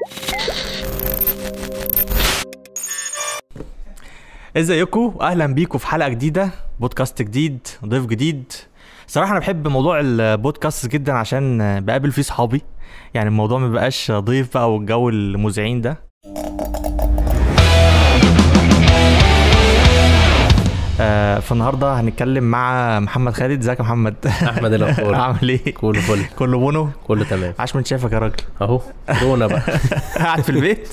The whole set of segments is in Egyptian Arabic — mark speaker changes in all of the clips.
Speaker 1: ازيكم اهلا بيكم في حلقه جديده بودكاست جديد ضيف جديد صراحه انا بحب موضوع البودكاست جدا عشان بقابل فيه صحابي يعني الموضوع ما بقاش ضيف بقى والجو المذيعين ده آه فالنهارده هنتكلم مع محمد خالد ازيك يا محمد
Speaker 2: احمد الاخبار
Speaker 1: عامل ايه
Speaker 2: كله فل
Speaker 1: كله بونو
Speaker 2: كله تمام
Speaker 1: عاش من شافك يا راجل
Speaker 2: اهو كورونا بقى
Speaker 1: قاعد في البيت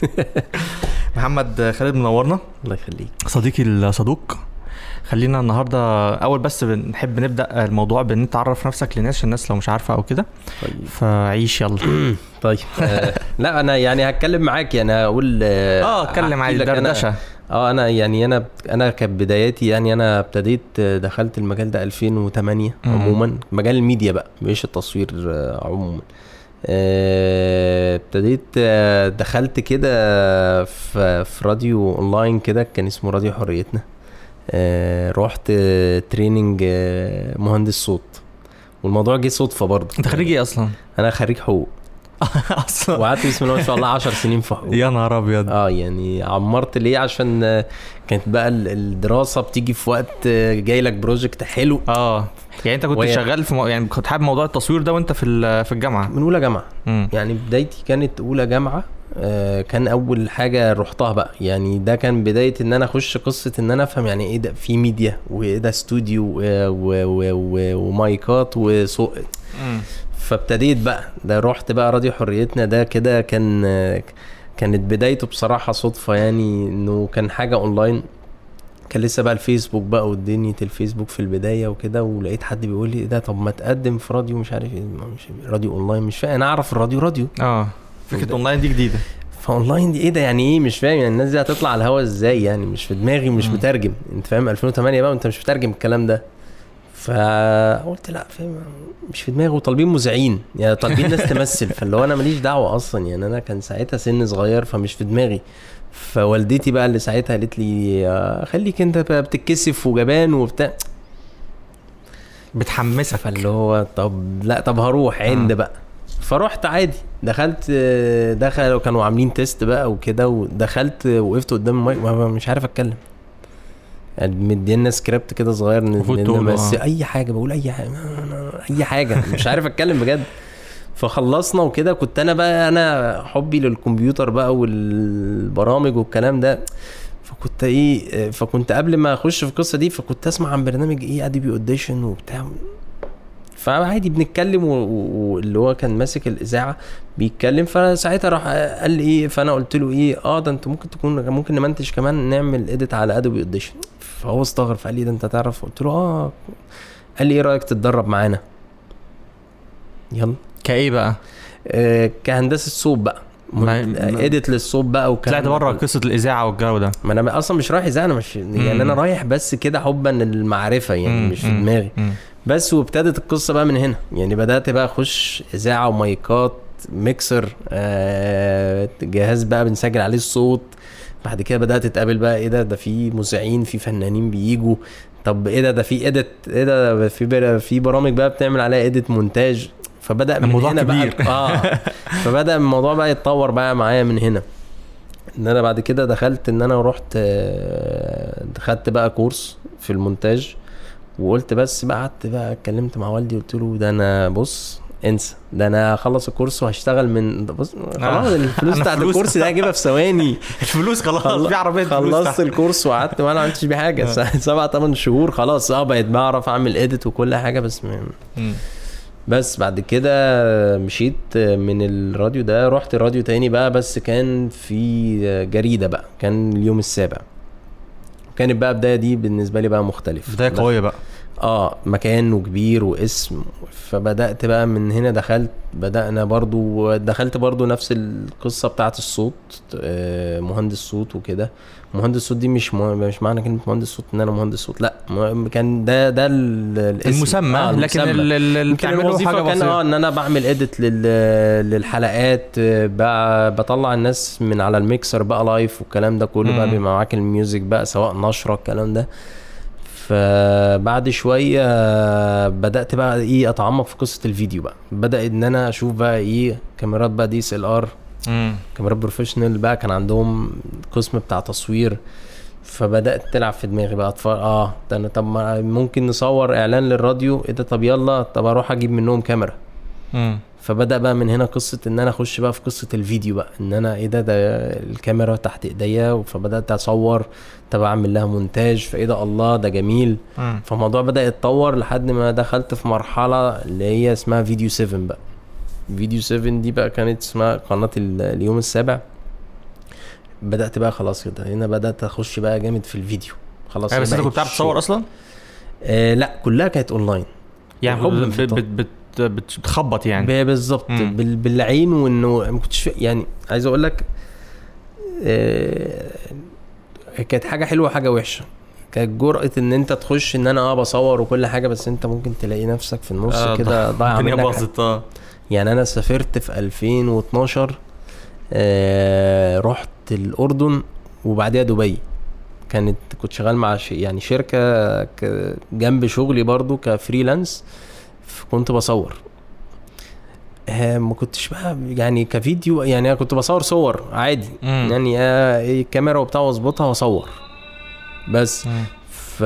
Speaker 1: محمد خالد منورنا
Speaker 2: الله يخليك
Speaker 1: صديقي الصدوق خلينا النهارده اول بس بنحب نبدا الموضوع بان تعرف نفسك للناس عشان الناس لو مش عارفه او كده
Speaker 2: طيب
Speaker 1: فعيش يلا
Speaker 2: طيب آه لا انا يعني هتكلم معاك يعني هقول آه
Speaker 1: اه اتكلم
Speaker 2: أحكي
Speaker 1: عادي
Speaker 2: لك أنا-
Speaker 1: دردشه
Speaker 2: اه انا يعني انا انا كانت بداياتي يعني انا ابتديت آه، دخلت المجال ده 2008
Speaker 1: مم.
Speaker 2: عموما مجال الميديا بقى مش التصوير آه، عموما آه، ابتديت آه، دخلت كده في في راديو اونلاين كده كان اسمه راديو حريتنا آه، رحت آه، تريننج آه، مهندس صوت والموضوع جه صدفه برضه
Speaker 1: انت خريج ايه اصلا؟
Speaker 2: انا خريج حقوق
Speaker 1: اصلا
Speaker 2: وقعدت بسم الله ما شاء الله 10 سنين في حقوق
Speaker 1: يا نهار ابيض
Speaker 2: اه يعني عمرت ليه عشان آه، كانت بقى ال- الدراسه بتيجي في وقت آه، جاي لك بروجكت حلو
Speaker 1: اه يعني انت كنت
Speaker 2: وهي-
Speaker 1: شغال في مو... يعني كنت حابب موضوع التصوير ده وانت في ال- في الجامعه
Speaker 2: من اولى جامعه
Speaker 1: امم
Speaker 2: يعني بدايتي كانت اولى جامعه آه، كان اول حاجه رحتها بقى يعني ده كان بدايه ان انا اخش قصه ان انا افهم يعني ايه ده في ميديا وايه ده استوديو و- و- و- و- ومايكات وصوت فابتديت بقى ده رحت بقى راديو حريتنا ده كده كان كانت بدايته بصراحة صدفة يعني انه كان حاجة اونلاين كان لسه بقى الفيسبوك بقى ودنيا الفيسبوك في البداية وكده ولقيت حد بيقول لي إيه ده طب ما تقدم في راديو مش عارف ايه ما مش راديو اونلاين مش فاهم انا اعرف الراديو راديو
Speaker 1: اه فكره اونلاين دي جديده
Speaker 2: فاونلاين دي ايه ده يعني ايه مش فاهم يعني الناس دي هتطلع على الهوا ازاي يعني مش في دماغي مش
Speaker 1: مم.
Speaker 2: مترجم انت فاهم 2008 بقى وانت مش مترجم الكلام ده فقلت لا فاهم مش في دماغي وطالبين مذيعين يعني طالبين ناس تمثل فاللي هو انا ماليش دعوه اصلا يعني انا كان ساعتها سن صغير فمش في دماغي فوالدتي بقى اللي ساعتها قالت لي آه، خليك انت بقى بتتكسف وجبان وبتاع
Speaker 1: بتحمسك
Speaker 2: فاللي هو طب لا طب هروح عند
Speaker 1: آه.
Speaker 2: بقى فرحت عادي دخلت آه، دخل كانوا عاملين تيست بقى وكده ودخلت آه، وقفت قدام المايك ما- ما- مش عارف اتكلم يعني مدينا سكريبت كده صغير
Speaker 1: المفروض
Speaker 2: ن-
Speaker 1: تقوله،
Speaker 2: بس
Speaker 1: آه.
Speaker 2: اي حاجه بقول اي حاجه اي حاجه مش عارف اتكلم بجد فخلصنا وكده كنت انا بقى انا حبي للكمبيوتر بقى والبرامج والكلام ده فكنت ايه فكنت قبل ما اخش في القصه دي فكنت اسمع عن برنامج ايه اديبي اوديشن وبتاع فعادي بنتكلم و- و- واللي هو كان ماسك الاذاعه بيتكلم فساعتها راح قال لي ايه فانا قلت له ايه اه ده انت ممكن تكون ممكن نمنتج كمان نعمل اديت على ادوبي اوديشن فهو استغرب فقال لي ده انت تعرف قلت له اه قال لي ايه رايك تتدرب معانا يلا
Speaker 1: كايه بقى
Speaker 2: آه كهندسه صوت بقى
Speaker 1: ما- ما-
Speaker 2: اديت للصوت بقى والكلام
Speaker 1: طلعت
Speaker 2: ده
Speaker 1: بره
Speaker 2: كله.
Speaker 1: قصه الاذاعه والجو ده
Speaker 2: ما انا اصلا مش رايح اذاعه انا مش يعني انا
Speaker 1: مم.
Speaker 2: رايح بس كده حبا للمعرفه يعني
Speaker 1: مم،
Speaker 2: مش في
Speaker 1: مم،
Speaker 2: دماغي
Speaker 1: مم.
Speaker 2: بس وابتدت القصه بقى من هنا يعني بدات بقى اخش اذاعه ومايكات ميكسر آه جهاز بقى بنسجل عليه الصوت بعد كده بدات تقابل بقى ايه ده ده في مذيعين في فنانين بيجوا طب ايه ده ده في اديت ايه ده ده في بر- في برامج بقى بتعمل عليها اديت مونتاج فبدا من
Speaker 1: الموضوع
Speaker 2: هنا
Speaker 1: كبير.
Speaker 2: بقى اه فبدا الموضوع بقى يتطور بقى معايا من هنا ان انا بعد كده دخلت ان انا رحت آه، دخلت بقى كورس في المونتاج وقلت بس بقى قعدت بقى اتكلمت مع والدي قلت له ده انا بص انسى ده انا هخلص الكورس وهشتغل من ده بص خلاص
Speaker 1: آه.
Speaker 2: الفلوس
Speaker 1: أنا
Speaker 2: بتاعت
Speaker 1: فلوس.
Speaker 2: الكورس ده هجيبها في ثواني
Speaker 1: الفلوس خلاص
Speaker 2: خل-
Speaker 1: في عربيه فلوس
Speaker 2: خلصت
Speaker 1: تحت.
Speaker 2: الكورس وقعدت ما انا عملتش بيه حاجه
Speaker 1: آه.
Speaker 2: سبع ثمان شهور خلاص اه بقيت بعرف اعمل اديت وكل حاجه بس م-
Speaker 1: مم.
Speaker 2: بس بعد كده مشيت من الراديو ده رحت راديو تاني بقى بس كان في جريدة بقى كان اليوم السابع كانت بقى بداية دي بالنسبة لي بقى مختلف
Speaker 1: بدايه قويه بقى
Speaker 2: اه مكان وكبير واسم فبدأت بقى من هنا دخلت بدأنا برضو دخلت برضو نفس القصة بتاعت الصوت آه، مهندس صوت وكده مهندس صوت دي مش مه... مش معنى كلمة مهندس صوت ان انا مهندس صوت لا م- كان ده ده ال- الاسم
Speaker 1: المسمى
Speaker 2: آه،
Speaker 1: لكن
Speaker 2: المسمى.
Speaker 1: ال- ال- اللي
Speaker 2: يمكن
Speaker 1: بتعمله
Speaker 2: الوظيفه
Speaker 1: حاجه
Speaker 2: كان اه
Speaker 1: بسيطه
Speaker 2: ان انا بعمل اديت لل... للحلقات آه، ب- بطلع الناس من على الميكسر بقى لايف والكلام ده كله بقى
Speaker 1: مم.
Speaker 2: بيبقى معاك الميوزك بقى سواء نشره الكلام ده فبعد شويه آه، بدات بقى ايه اتعمق في قصه الفيديو بقى بدا ان انا اشوف بقى ايه كاميرات بقى دي اس ال ار
Speaker 1: مم.
Speaker 2: كاميرات بروفيشنال بقى كان عندهم قسم بتاع تصوير فبدات تلعب في دماغي بقى أتفرج اه ده انا طب ما ممكن نصور اعلان للراديو ايه ده طب يلا طب اروح اجيب منهم كاميرا
Speaker 1: مم.
Speaker 2: فبدا بقى من هنا قصه ان انا اخش بقى في قصه الفيديو بقى ان انا ايه ده ده الكاميرا تحت ايديا فبدات اصور طب اعمل لها مونتاج فايه ده الله ده جميل
Speaker 1: مم.
Speaker 2: فالموضوع بدا يتطور لحد ما دخلت في مرحله اللي هي اسمها فيديو 7 بقى فيديو 7 دي بقى كانت اسمها قناه ال- اليوم السابع بدات بقى خلاص كده هنا بدات اخش بقى جامد في الفيديو خلاص
Speaker 1: أيوة، بس انت
Speaker 2: بقت
Speaker 1: كنت بتعرف تصور
Speaker 2: شغل.
Speaker 1: اصلا؟
Speaker 2: آه لا كلها كانت اونلاين
Speaker 1: يعني
Speaker 2: حب
Speaker 1: بت-
Speaker 2: في
Speaker 1: بت- بت- بت- بتخبط يعني
Speaker 2: ب- بالظبط
Speaker 1: مم.
Speaker 2: بال- بالعين وانه ما كنتش فا- يعني عايز اقول لك آه، كانت حاجه حلوه وحاجه وحشه كانت جرأة ان انت تخش ان انا اه بصور وكل حاجه بس انت ممكن تلاقي نفسك في النص
Speaker 1: آه،
Speaker 2: كده ضايع
Speaker 1: الدنيا
Speaker 2: منك
Speaker 1: باظت اه
Speaker 2: يعني انا سافرت في 2012 آه رحت الاردن وبعديها دبي كانت كنت شغال مع ش... يعني شركه ك... جنب شغلي برضو كفريلانس كنت بصور آه ما كنتش بقى يعني كفيديو يعني انا كنت بصور صور عادي
Speaker 1: مم.
Speaker 2: يعني آه إيه الكاميرا وبتاع واظبطها واصور بس
Speaker 1: مم.
Speaker 2: ف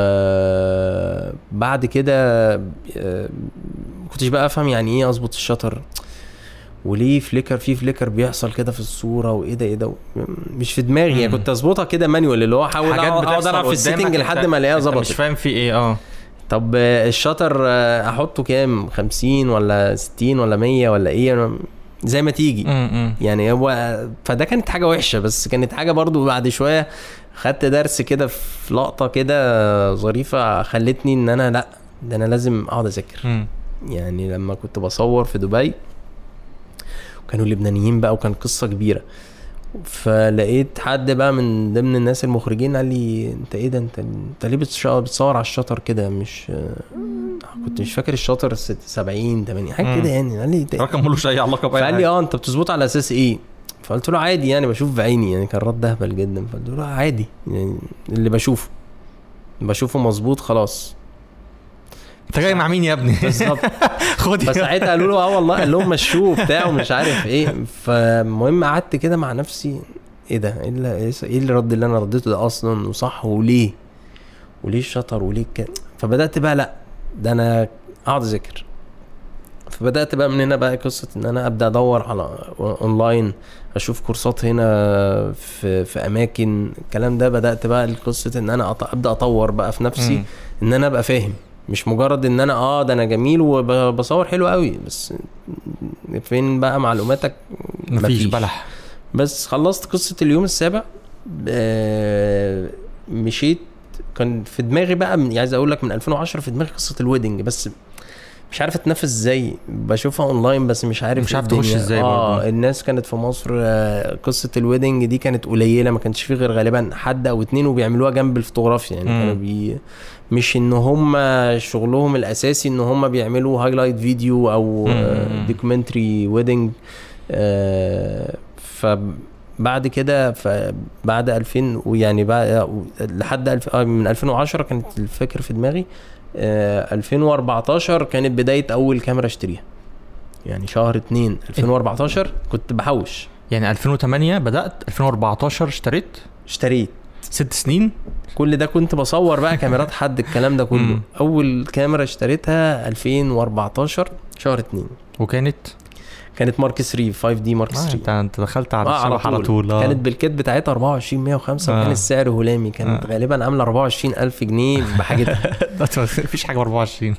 Speaker 2: بعد كده آه، ما كنتش بقى افهم يعني ايه اظبط الشطر وليه فليكر في فليكر بيحصل كده في الصوره وايه ده ايه ده مش في دماغي يعني
Speaker 1: مم.
Speaker 2: كنت اظبطها كده مانيوال اللي هو احاول
Speaker 1: حاجات
Speaker 2: اقعد
Speaker 1: بتحصل
Speaker 2: العب في
Speaker 1: قدامك
Speaker 2: السيتنج لحد
Speaker 1: أنت-
Speaker 2: ما الاقيها
Speaker 1: أنت مش
Speaker 2: ظبطت
Speaker 1: فاهم في ايه اه
Speaker 2: طب آه، الشطر آه، احطه كام 50 ولا 60 ولا 100 ولا ايه أنا زي ما تيجي
Speaker 1: مم. مم.
Speaker 2: يعني هو فده كانت حاجه وحشه بس كانت حاجه برضو بعد شويه خدت درس كده في لقطه كده ظريفه خلتني ان انا لا ده انا لازم اقعد اذاكر
Speaker 1: مم.
Speaker 2: يعني لما كنت بصور في دبي وكانوا لبنانيين بقى وكان قصه كبيره فلقيت حد بقى من ضمن الناس المخرجين قال لي انت ايه ده انت انت ليه بتش- بتصور على الشطر كده مش كنت مش فاكر الشطر ست- 70 80 حاجه
Speaker 1: مم.
Speaker 2: كده يعني قال لي "أنت
Speaker 1: رقم ملوش اي علاقه باي
Speaker 2: فقال لي
Speaker 1: حاجة.
Speaker 2: اه انت بتظبط على اساس ايه فقلت له عادي يعني بشوف بعيني يعني كان رد اهبل جدا فقلت له عادي يعني اللي بشوفه بشوفه مظبوط خلاص
Speaker 1: انت جاي مع مين يا ابني
Speaker 2: بالظبط
Speaker 1: خد يا-
Speaker 2: فساعتها قالوا له اه والله قال لهم مشوه وبتاع ومش عارف ايه فالمهم قعدت كده مع نفسي ايه ده ايه اللي ايه اللي الرد اللي انا رديته ده اصلا وصح وليه وليه الشطر وليه كده فبدات بقى لا ده انا اقعد اذاكر فبدات بقى من هنا بقى قصه ان انا ابدا ادور على اونلاين اشوف كورسات هنا في في اماكن الكلام ده بدات بقى القصه ان انا أط- ابدا اطور بقى في نفسي
Speaker 1: مم.
Speaker 2: ان انا ابقى فاهم مش مجرد ان انا اه ده انا جميل وبصور حلو قوي بس فين بقى معلوماتك
Speaker 1: مفيش بلح
Speaker 2: بس خلصت قصه اليوم السابع آه، مشيت كان في دماغي بقى من عايز اقول لك من 2010 في دماغي قصه الويدنج بس مش عارف اتنفس ازاي بشوفها اونلاين بس مش عارف
Speaker 1: مش
Speaker 2: إيه
Speaker 1: عارف تخش
Speaker 2: الدنيا.
Speaker 1: إزاي
Speaker 2: اه
Speaker 1: برضه.
Speaker 2: الناس كانت في مصر آه، قصه الويدنج دي كانت قليله ما كانش فيه غير غالبا حد او اتنين وبيعملوها جنب الفوتوغرافيا يعني
Speaker 1: مم.
Speaker 2: كانوا بي مش ان هم شغلهم الاساسي ان هم بيعملوا هايلايت فيديو او
Speaker 1: مم.
Speaker 2: دوكيومنتري ويدنج فبعد كده فبعد 2000 ويعني بعد لحد الف... آه، من 2010 كانت الفكره في دماغي آه، 2014 كانت بدايه اول كاميرا اشتريها يعني شهر 2 2014 كنت بحوش
Speaker 1: يعني 2008 بدات 2014 اشتريت
Speaker 2: اشتريت
Speaker 1: ست سنين
Speaker 2: كل ده كنت بصور بقى كاميرات حد الكلام ده كله
Speaker 1: مم.
Speaker 2: اول كاميرا اشتريتها 2014 شهر 2
Speaker 1: وكانت
Speaker 2: كانت مارك 3 5 دي مارك
Speaker 1: آه
Speaker 2: 3
Speaker 1: انت انت دخلت على
Speaker 2: آه،
Speaker 1: الشبح على طول اه
Speaker 2: كانت بالكيت بتاعتها 24 105 وكان
Speaker 1: آه.
Speaker 2: السعر هلامي كانت
Speaker 1: آه.
Speaker 2: غالبا عامله 24 الف جنيه بحاجتها
Speaker 1: مفيش حاجه ب 24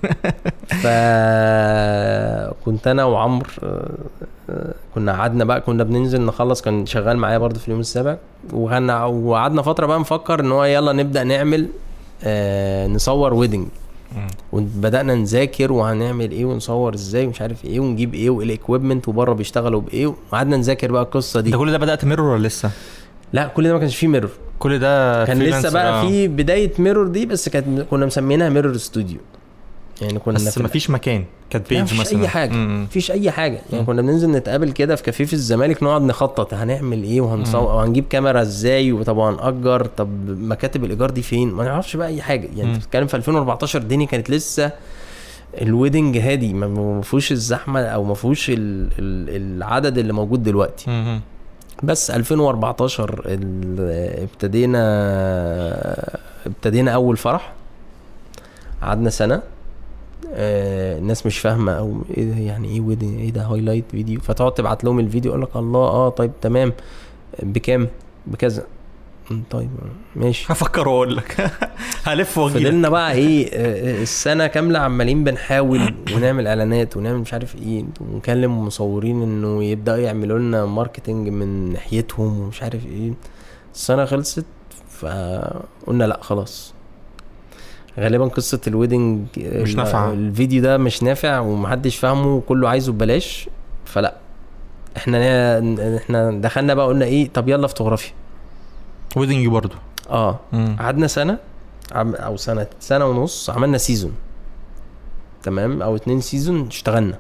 Speaker 2: فكنت انا وعمرو آه، آه، كنا قعدنا بقى كنا بننزل نخلص كان شغال معايا برضه في اليوم السابع وكنا وقعدنا فتره بقى نفكر ان هو يلا نبدا نعمل آه نصور ويدنج وبدانا نذاكر وهنعمل ايه ونصور ازاي ومش عارف ايه ونجيب ايه وايه الاكويبمنت وبره بيشتغلوا بايه وقعدنا نذاكر بقى القصه
Speaker 1: انت
Speaker 2: دي
Speaker 1: كل ده بدات ميرور ولا لسه؟
Speaker 2: لا كل ده ما كانش فيه ميرور
Speaker 1: كل ده
Speaker 2: كان
Speaker 1: freelancer،
Speaker 2: لسه بقى
Speaker 1: آه.
Speaker 2: في بدايه ميرور دي بس كانت كنا مسمينها ميرور ستوديو يعني كنا
Speaker 1: بس
Speaker 2: في
Speaker 1: مفيش مكان كانت
Speaker 2: لا،
Speaker 1: بيج
Speaker 2: مفيش
Speaker 1: مثلا
Speaker 2: اي حاجه
Speaker 1: مم.
Speaker 2: مفيش اي حاجه يعني
Speaker 1: مم.
Speaker 2: كنا بننزل نتقابل كده في كافيه في الزمالك نقعد نخطط هنعمل ايه وهنصور
Speaker 1: مم.
Speaker 2: وهنجيب كاميرا ازاي وطب هنأجر طب مكاتب الايجار دي فين ما نعرفش بقى اي حاجه يعني
Speaker 1: مم.
Speaker 2: انت بتتكلم في 2014 الدنيا كانت لسه الويدنج هادي ما- ما فيهوش الزحمه او ما فيهوش ال- ال- العدد اللي موجود دلوقتي
Speaker 1: مهم.
Speaker 2: بس 2014 ال- ابتدينا ابتدينا اول فرح قعدنا سنه آه، الناس مش فاهمه او ايه ده يعني ايه ويدنج ايه ده هايلايت فيديو فتقعد تبعت لهم الفيديو يقول لك الله اه طيب تمام بكام بكذا "مم، طيب ماشي
Speaker 1: هفكر واقول لك هلف واجيلك
Speaker 2: فضلنا بقى ايه آه، السنه كامله عمالين بنحاول ونعمل اعلانات ونعمل مش عارف ايه ونكلم مصورين انه يبداوا يعملوا لنا ماركتنج من ناحيتهم ومش عارف ايه السنه خلصت فقلنا لا خلاص غالبا قصه الويدنج
Speaker 1: مش
Speaker 2: ال-
Speaker 1: نافعة.
Speaker 2: الفيديو ده مش نافع ومحدش فاهمه وكله عايزه ببلاش فلا احنا احنا دخلنا بقى قلنا ايه طب يلا فوتوغرافيا
Speaker 1: ويدنج برضو
Speaker 2: اه
Speaker 1: مم.
Speaker 2: قعدنا سنه عم او سنه سنه ونص عملنا سيزون تمام او اتنين سيزون اشتغلنا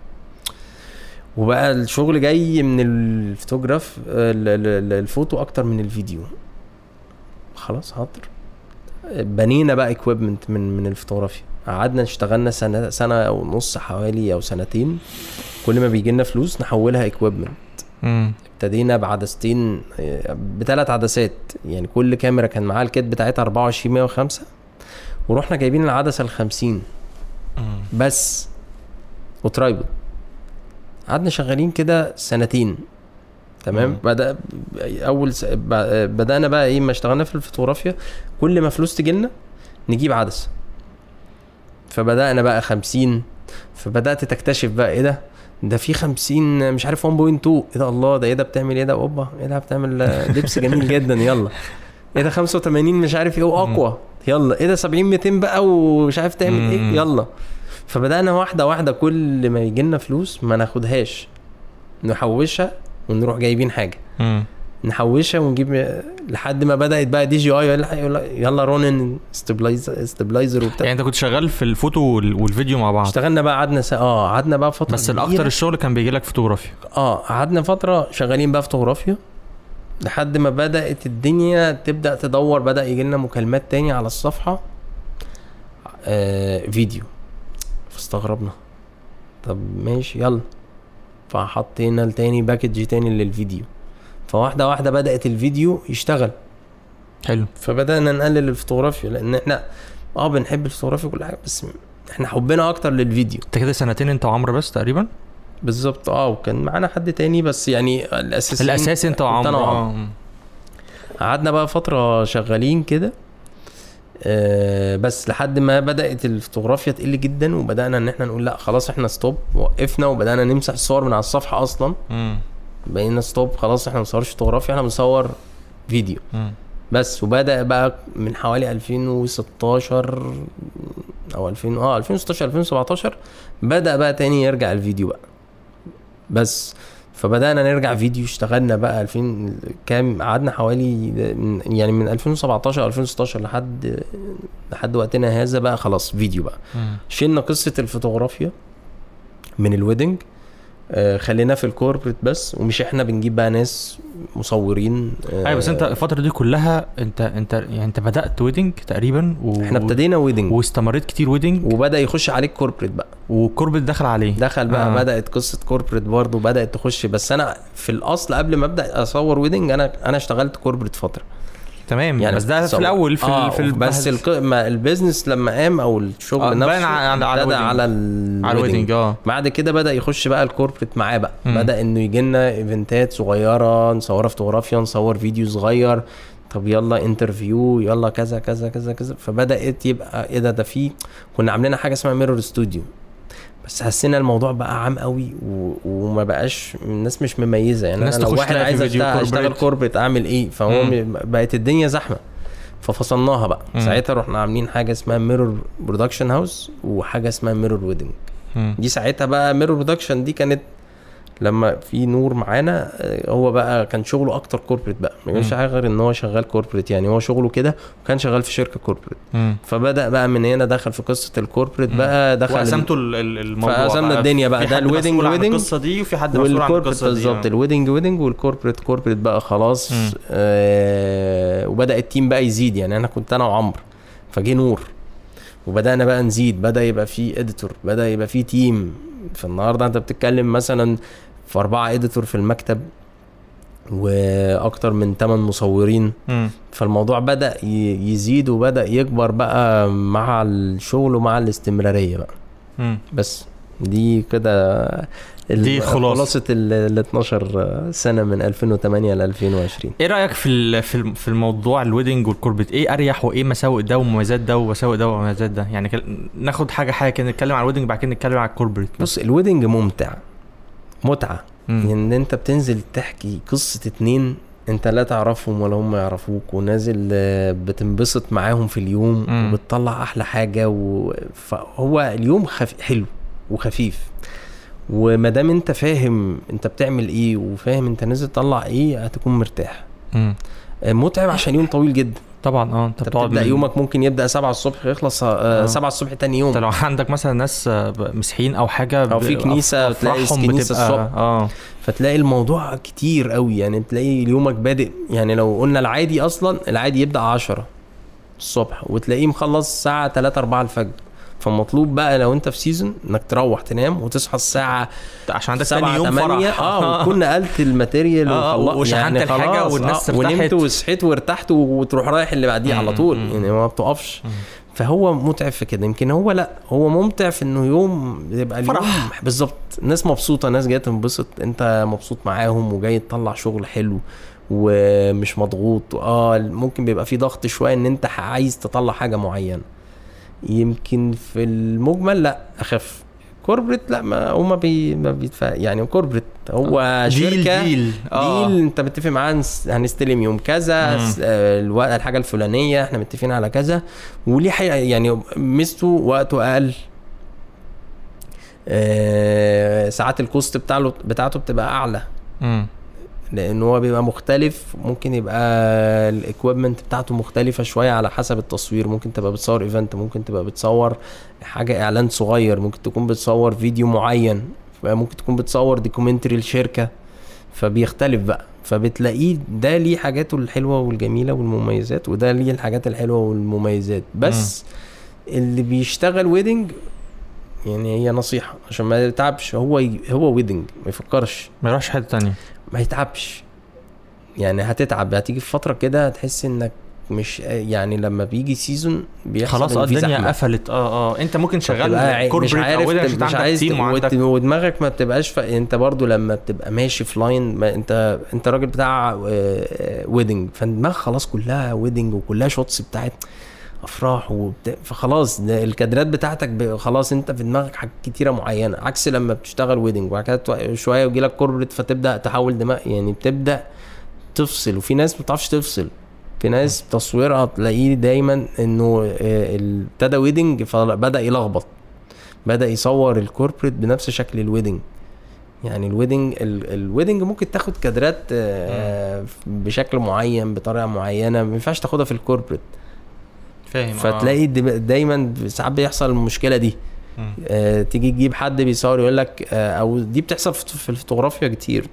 Speaker 2: وبقى الشغل جاي من الفوتوغراف ال- ال- ال- الفوتو اكتر من الفيديو خلاص حاضر بنينا بقى اكويبمنت من من الفوتوغرافيا قعدنا اشتغلنا سنه سنه ونص حوالي او سنتين كل ما بيجي لنا فلوس نحولها اكويبمنت
Speaker 1: مم.
Speaker 2: ابتدينا بعدستين آه، بثلاث عدسات يعني كل كاميرا كان معاها الكيت بتاعتها 24 105 ورحنا جايبين العدسه ال 50
Speaker 1: مم.
Speaker 2: بس وترايبود قعدنا شغالين كده سنتين تمام
Speaker 1: مم.
Speaker 2: بدا اول س... ب- بدانا بقى ايه ما اشتغلنا في الفوتوغرافيا كل ما فلوس تجيلنا نجيب عدسه فبدانا بقى 50 فبدات تكتشف بقى ايه ده ده في 50 مش عارف 1.2 ايه ده الله ده ايه ده بتعمل ايه ده اوبا ايه ده بتعمل آه، لبس جميل جدا يلا ايه ده 85 مش عارف ايه واقوى يلا ايه ده 70 200 بقى ومش عارف تعمل
Speaker 1: مم.
Speaker 2: ايه يلا فبدانا واحده واحده كل ما يجي لنا فلوس ما ناخدهاش نحوشها ونروح جايبين حاجه
Speaker 1: مم.
Speaker 2: نحوشها ونجيب لحد ما بدات بقى دي جي اي يلا يلا- يلا رونن ستابلايزر ستابلايزر وبتاع
Speaker 1: يعني انت كنت شغال في الفوتو وال- والفيديو مع بعض
Speaker 2: اشتغلنا بقى قعدنا س... اه قعدنا بقى فتره
Speaker 1: بس
Speaker 2: كبيرة.
Speaker 1: الاكتر الشغل كان بيجي لك فوتوغرافيا
Speaker 2: اه قعدنا فتره شغالين بقى فوتوغرافيا لحد ما بدات الدنيا تبدا تدور بدا يجي لنا مكالمات تاني على الصفحه آه فيديو فاستغربنا طب ماشي يلا فحطينا تاني باكج تاني للفيديو فواحده واحده بدات الفيديو يشتغل
Speaker 1: حلو
Speaker 2: فبدانا نقلل الفوتوغرافيا لان احنا اه بنحب الفوتوغرافيا وكل حاجه بس احنا حبنا اكتر للفيديو
Speaker 1: انت كده سنتين انت وعمرو بس تقريبا
Speaker 2: بالظبط اه وكان معانا حد تاني بس يعني الاساسي
Speaker 1: الاساس انت
Speaker 2: كنت أنا
Speaker 1: وعمرو
Speaker 2: وعمرو.
Speaker 1: اه
Speaker 2: قعدنا بقى فترة شغالين كده آه بس لحد ما بدأت الفوتوغرافيا تقل جدا وبدأنا ان احنا نقول لا خلاص احنا ستوب وقفنا وبدأنا نمسح الصور من على الصفحة اصلا
Speaker 1: مم.
Speaker 2: بقينا ستوب خلاص احنا ما بنصورش فوتوغرافيا احنا بنصور فيديو
Speaker 1: مم.
Speaker 2: بس وبدأ بقى من حوالي 2016 او 2000 اه 2016 2017 بدأ بقى تاني يرجع الفيديو بقى بس فبدأنا نرجع فيديو اشتغلنا بقى 2000 كام قعدنا حوالي من- يعني من 2017 2016 لحد لحد وقتنا هذا بقى خلاص فيديو بقى
Speaker 1: مم.
Speaker 2: شلنا قصة الفوتوغرافيا من الويدنج آه خلينا في الكوربريت بس ومش احنا بنجيب بقى ناس مصورين آه
Speaker 1: ايوه بس انت الفتره دي كلها انت انت يعني انت بدات ويدنج تقريبا و...
Speaker 2: احنا ابتدينا ويدنج
Speaker 1: واستمريت كتير ويدنج
Speaker 2: وبدا يخش عليك كوربريت بقى
Speaker 1: وكوربت دخل عليه
Speaker 2: دخل بقى
Speaker 1: آه.
Speaker 2: آه. بدات قصه كوربريت برضه بدات تخش بس انا في الاصل قبل ما ابدا اصور ويدنج انا انا اشتغلت كوربريت فتره
Speaker 1: تمام يعني بس ده في
Speaker 2: صور.
Speaker 1: الاول في
Speaker 2: آه
Speaker 1: ال... في ال...
Speaker 2: بس الق... ما البيزنس لما قام او الشغل
Speaker 1: آه،
Speaker 2: آه
Speaker 1: بان
Speaker 2: نفسه
Speaker 1: على- على
Speaker 2: ابتدى
Speaker 1: الويدنج.
Speaker 2: على ال
Speaker 1: على الويدنج اه
Speaker 2: بعد كده بدا يخش بقى الكوربريت معاه بقى
Speaker 1: مم.
Speaker 2: بدا انه يجي لنا ايفنتات صغيره نصورها فوتوغرافيا نصور فيديو صغير طب يلا انترفيو يلا كذا كذا كذا كذا فبدات يبقى ايه ده ده في كنا عاملين حاجه اسمها ميرور ستوديو بس حسينا الموضوع بقى عام قوي و... وما بقاش الناس مش مميزه يعني
Speaker 1: الناس
Speaker 2: انا لو
Speaker 1: تخش
Speaker 2: واحد
Speaker 1: تلاقي
Speaker 2: عايز
Speaker 1: في فيديو
Speaker 2: أشتغل- اشتغل
Speaker 1: كوربريت.
Speaker 2: كوربريت اعمل ايه فهو
Speaker 1: مم.
Speaker 2: م... بقت الدنيا زحمه ففصلناها بقى
Speaker 1: مم.
Speaker 2: ساعتها رحنا عاملين حاجه اسمها ميرور برودكشن هاوس وحاجه اسمها ميرور ويدنج
Speaker 1: مم.
Speaker 2: دي ساعتها بقى ميرور برودكشن دي كانت لما في نور معانا آه، هو بقى كان شغله اكتر كوربريت بقى ما كانش
Speaker 1: مم.
Speaker 2: حاجه غير ان هو شغال كوربريت يعني هو شغله كده وكان شغال في شركه كوربريت
Speaker 1: مم.
Speaker 2: فبدا بقى من هنا دخل في قصه الكوربريت
Speaker 1: مم.
Speaker 2: بقى دخل
Speaker 1: وقسمتوا ال- ال- الموضوع
Speaker 2: فقسمنا
Speaker 1: بقى.
Speaker 2: الدنيا بقى،
Speaker 1: في
Speaker 2: ده
Speaker 1: حد
Speaker 2: الويدنج
Speaker 1: مسؤول عن
Speaker 2: ويدنج
Speaker 1: القصه دي وفي حد مسؤول عن
Speaker 2: والكوربريت
Speaker 1: القصه دي
Speaker 2: بالظبط
Speaker 1: آه.
Speaker 2: الويدنج ويدنج والكوربريت كوربريت بقى خلاص
Speaker 1: مم.
Speaker 2: آه وبدا التيم بقى يزيد يعني انا كنت انا وعمرو فجه نور وبدانا بقى نزيد بدا يبقى في اديتور بدا يبقى في تيم فالنهارده انت بتتكلم مثلا في اربعه اديتور في المكتب واكتر من 8 مصورين
Speaker 1: مم.
Speaker 2: فالموضوع بدا ي- يزيد وبدا يكبر بقى مع الشغل ومع الاستمراريه بقى
Speaker 1: مم.
Speaker 2: بس دي كده ال-
Speaker 1: دي خلاصة.
Speaker 2: خلاصه ال 12 سنه من 2008 ل 2020
Speaker 1: ايه رايك في ال- في الم- في الموضوع الويدنج والكوربت ايه اريح وايه مساوئ ده ومميزات ده ومساوئ ده ومميزات ده يعني كل- ناخد حاجه حاجه كده نتكلم عن الويدنج بعد كده نتكلم عن الكوربريت
Speaker 2: بص الويدنج ممتع متعه
Speaker 1: مم.
Speaker 2: ان انت بتنزل تحكي قصه اتنين انت لا تعرفهم ولا هم يعرفوك ونازل آه، بتنبسط معاهم في اليوم
Speaker 1: مم.
Speaker 2: وبتطلع احلى حاجه و... فهو اليوم خف... حلو وخفيف وما دام انت فاهم انت بتعمل ايه وفاهم انت نازل تطلع ايه هتكون مرتاح
Speaker 1: مم.
Speaker 2: آه، متعب عشان يوم طويل جدا
Speaker 1: طبعا اه انت
Speaker 2: انت
Speaker 1: بتقعد
Speaker 2: بتبدا
Speaker 1: من-
Speaker 2: يومك ممكن يبدا 7 الصبح يخلص
Speaker 1: آه.
Speaker 2: 7 الصبح تاني
Speaker 1: انت
Speaker 2: يوم
Speaker 1: لو عندك مثلا ناس آه، ب- مسيحيين او حاجه
Speaker 2: أو في
Speaker 1: ب-
Speaker 2: كنيسة،
Speaker 1: أف-
Speaker 2: تلاقي
Speaker 1: أفراحهم
Speaker 2: كنيسة
Speaker 1: بتبقى-
Speaker 2: الصبح.
Speaker 1: اه
Speaker 2: فتلاقي الموضوع كتير قوي يعني تلاقي يومك بادئ يعني لو قلنا العادي اصلا العادي يبدا 10 الصبح وتلاقيه مخلص الساعه 3 4 الفجر فمطلوب بقى لو انت في سيزون انك تروح تنام وتصحى الساعه
Speaker 1: عشان عندك
Speaker 2: 7
Speaker 1: تاني يوم
Speaker 2: 8
Speaker 1: فرح
Speaker 2: اه وتكون نقلت الماتيريال
Speaker 1: آه،
Speaker 2: وخلص-
Speaker 1: وشحنت
Speaker 2: يعني
Speaker 1: الحاجة
Speaker 2: خلاص،
Speaker 1: والناس
Speaker 2: آه ونمت
Speaker 1: ارتاحت.
Speaker 2: وصحيت وارتحت وتروح رايح اللي بعديه على
Speaker 1: مم،
Speaker 2: طول
Speaker 1: مم.
Speaker 2: يعني ما بتقفش
Speaker 1: مم.
Speaker 2: فهو متعب في كده يمكن هو لا هو ممتع في انه يوم يبقى اليوم
Speaker 1: فرح.
Speaker 2: بالظبط الناس مبسوطه ناس جايه تنبسط انت مبسوط معاهم وجاي تطلع شغل حلو ومش مضغوط اه ممكن بيبقى في ضغط شويه ان انت عايز تطلع حاجه معينه يمكن في المجمل لا اخف كوربريت لا ما هما بي ما بيدفع يعني كوربريت هو
Speaker 1: ديل
Speaker 2: شركه
Speaker 1: ديل اه
Speaker 2: ديل انت متفق معاه هنس- هنستلم يوم كذا
Speaker 1: مم.
Speaker 2: س- آه، الوقت الحاجه الفلانيه احنا متفقين على كذا وليه حقيقة يعني ميزته وقته اقل آه، ساعات الكوست بتاعته بتاعته بتبقى اعلى
Speaker 1: مم.
Speaker 2: لان هو بيبقى مختلف ممكن يبقى الاكويبمنت بتاعته مختلفه شويه على حسب التصوير ممكن تبقى بتصور ايفنت ممكن تبقى بتصور حاجه اعلان صغير ممكن تكون بتصور فيديو معين ممكن تكون بتصور دوكيومنتري لشركه فبيختلف بقى فبتلاقيه ده ليه حاجاته الحلوه والجميله والمميزات وده ليه الحاجات الحلوه والمميزات بس اللي بيشتغل ويدنج يعني هي نصيحه عشان ما يتعبش هو ي... هو ويدنج ما يفكرش
Speaker 1: ما يروحش حته تانية
Speaker 2: ما يتعبش يعني هتتعب هتيجي في فتره كده هتحس انك مش يعني لما بيجي سيزون بيحصل
Speaker 1: خلاص
Speaker 2: إن
Speaker 1: اه
Speaker 2: في
Speaker 1: الدنيا
Speaker 2: زحمة.
Speaker 1: قفلت اه اه انت ممكن
Speaker 2: فبتبقى
Speaker 1: شغال
Speaker 2: عاي-
Speaker 1: كوربريت
Speaker 2: مش
Speaker 1: او
Speaker 2: عارف
Speaker 1: ويدنج
Speaker 2: ت-
Speaker 1: عشان
Speaker 2: مش
Speaker 1: عندك
Speaker 2: عايز
Speaker 1: تيم
Speaker 2: ت-
Speaker 1: وعندك
Speaker 2: وت- ودماغك ما بتبقاش ف... انت برضو لما بتبقى ماشي في لاين ما انت انت راجل بتاع ويدنج فالدماغ خلاص كلها ويدنج وكلها شوتس بتاعت افراح وبتاع فخلاص ده الكادرات بتاعتك ب... خلاص انت في دماغك حاجات كتيره معينه عكس لما بتشتغل ويدنج وبعد كده تو- شويه ويجي لك كوربريت فتبدا تحول دماغ يعني بتبدا تفصل وفي ناس ما بتعرفش تفصل في ناس تصويرها تلاقيه دايما انه آه، ال- ابتدى ويدنج فبدا يلخبط بدا يصور الكوربريت بنفس شكل الويدنج يعني الويدنج ال- الويدنج ممكن تاخد كادرات آه، بشكل معين بطريقه معينه ما ينفعش تاخدها في الكوربريت
Speaker 1: فاهم آه.
Speaker 2: فتلاقي د- دايما ساعات بيحصل المشكله دي
Speaker 1: مم.
Speaker 2: آه، تيجي تجيب حد بيصور يقول لك آه، او دي بتحصل في في الفوتوغرافيا كتير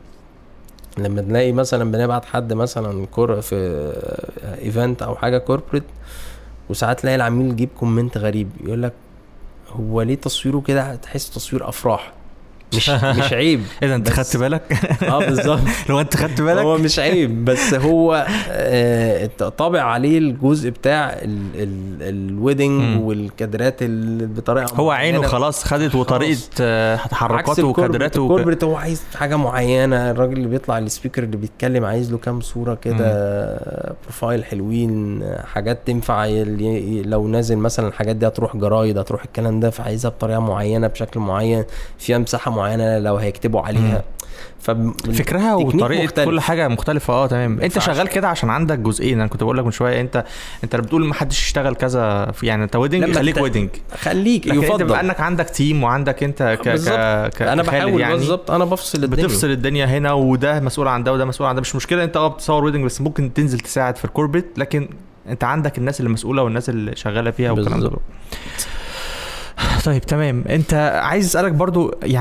Speaker 2: لما تلاقي مثلا بنبعت حد مثلا كور في ايفنت او حاجه كوربريت وساعات تلاقي العميل يجيب كومنت غريب يقول لك هو ليه تصويره كده تحس تصوير افراح مش مش عيب
Speaker 1: ايه ده انت
Speaker 2: بس-
Speaker 1: خدت بالك
Speaker 2: اه بالظبط
Speaker 1: لو انت خدت بالك
Speaker 2: هو مش عيب بس هو آه، طابع عليه الجزء البتاع ال- ال- الويدنج
Speaker 1: مم.
Speaker 2: والكادرات اللي بطريقه
Speaker 1: هو عينه
Speaker 2: معينة.
Speaker 1: خلاص خدت وطريقه آه،
Speaker 2: عكس
Speaker 1: تحركاته
Speaker 2: الكوربريت
Speaker 1: وكادراته وك-
Speaker 2: الكوربريت هو عايز حاجه معينه الراجل اللي بيطلع السبيكر اللي بيتكلم عايز له كام صوره كده بروفايل حلوين حاجات تنفع ي- ي- لو نازل مثلا الحاجات دي هتروح جرايد هتروح الكلام ده فعايزها بطريقه معينه بشكل معين فيها مساحه معينه لو هيكتبوا عليها ف
Speaker 1: فكرها
Speaker 2: تكنيك
Speaker 1: وطريقه
Speaker 2: مختلف.
Speaker 1: كل حاجه مختلفه اه تمام انت
Speaker 2: ينفعش.
Speaker 1: شغال كده عشان عندك جزئين انا كنت بقول لك من شويه انت انت اللي بتقول ما حدش يشتغل كذا في- يعني انت ويدنج
Speaker 2: لما
Speaker 1: خليك
Speaker 2: ت-
Speaker 1: ويدنج
Speaker 2: خليك
Speaker 1: لكن انت
Speaker 2: يفضل
Speaker 1: بما انك عندك تيم وعندك انت ك ك
Speaker 2: بالظبط.
Speaker 1: ك
Speaker 2: انا
Speaker 1: كخالد
Speaker 2: بحاول
Speaker 1: يعني
Speaker 2: بالظبط انا بفصل الدنيا
Speaker 1: بتفصل الدنيا هنا وده مسؤول عن ده وده مسؤول عن ده مش مشكله انت اه بتصور ويدنج بس ممكن تنزل تساعد في الكوربريت لكن انت عندك الناس اللي مسؤوله والناس اللي شغاله فيها والكلام ده
Speaker 2: بالظبط.
Speaker 1: طيب تمام انت عايز اسالك برضو يعني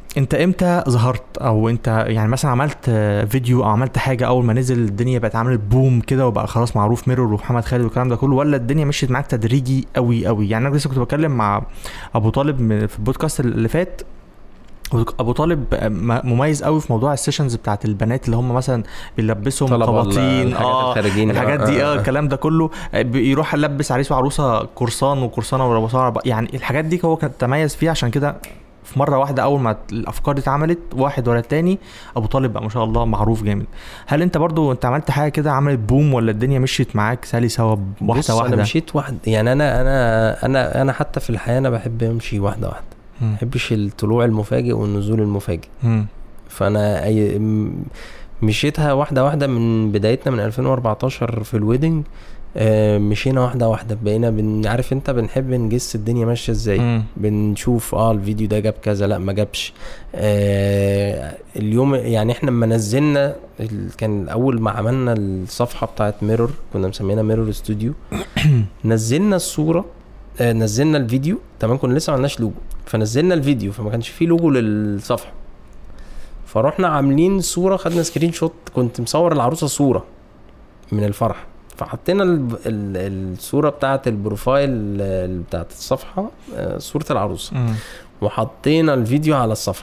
Speaker 1: انت امتى ظهرت او انت يعني مثلا عملت آه، فيديو او عملت حاجه اول ما نزل الدنيا بقت عملت بوم كده وبقى خلاص معروف ميرور ومحمد خالد والكلام ده كله ولا الدنيا مشيت معاك تدريجي قوي قوي يعني انا لسه كنت بتكلم مع ابو طالب من- في البودكاست اللي فات ابو طالب م- مميز قوي في موضوع السيشنز بتاعت البنات اللي هم مثلا بيلبسهم
Speaker 2: طلبة
Speaker 1: قباطين
Speaker 2: الحاجات
Speaker 1: اه
Speaker 2: الخارجين
Speaker 1: الحاجات دي اه الكلام ده كله آه، بيروح يلبس عريس وعروسه قرصان وقرصانه وربصانه يعني الحاجات دي هو كان تميز فيها عشان كده في مره واحده اول ما الافكار دي اتعملت واحد ورا التاني ابو طالب بقى ما شاء الله معروف جامد هل انت برضو انت عملت حاجه كده عملت بوم ولا الدنيا مشيت معاك سلسه
Speaker 2: بص
Speaker 1: واحده
Speaker 2: انا
Speaker 1: واحده
Speaker 2: مشيت واحد يعني انا انا انا انا حتى في الحياه انا بحب امشي واحده واحده ما
Speaker 1: مم.
Speaker 2: بحبش الطلوع المفاجئ والنزول المفاجئ
Speaker 1: مم.
Speaker 2: فانا أي م- مشيتها واحده واحده من بدايتنا من 2014 في الويدنج آه، مشينا واحده واحده بقينا بن عارف انت بنحب نجس الدنيا ماشيه ازاي
Speaker 1: مم.
Speaker 2: بنشوف اه الفيديو ده جاب كذا لا ما جابش آه اليوم يعني احنا لما نزلنا ال- كان اول ما عملنا الصفحه بتاعت ميرور كنا مسمينها ميرور استوديو نزلنا الصوره آه نزلنا الفيديو تمام كنا لسه ما عملناش لوجو فنزلنا الفيديو فما كانش فيه لوجو للصفحه فروحنا عاملين صوره خدنا سكرين شوت كنت مصور العروسه صوره من الفرح فحطينا ال- ال- الصوره بتاعت البروفايل آه، بتاعت الصفحه آه، صوره العروسه
Speaker 1: مم.
Speaker 2: وحطينا الفيديو على الصفحه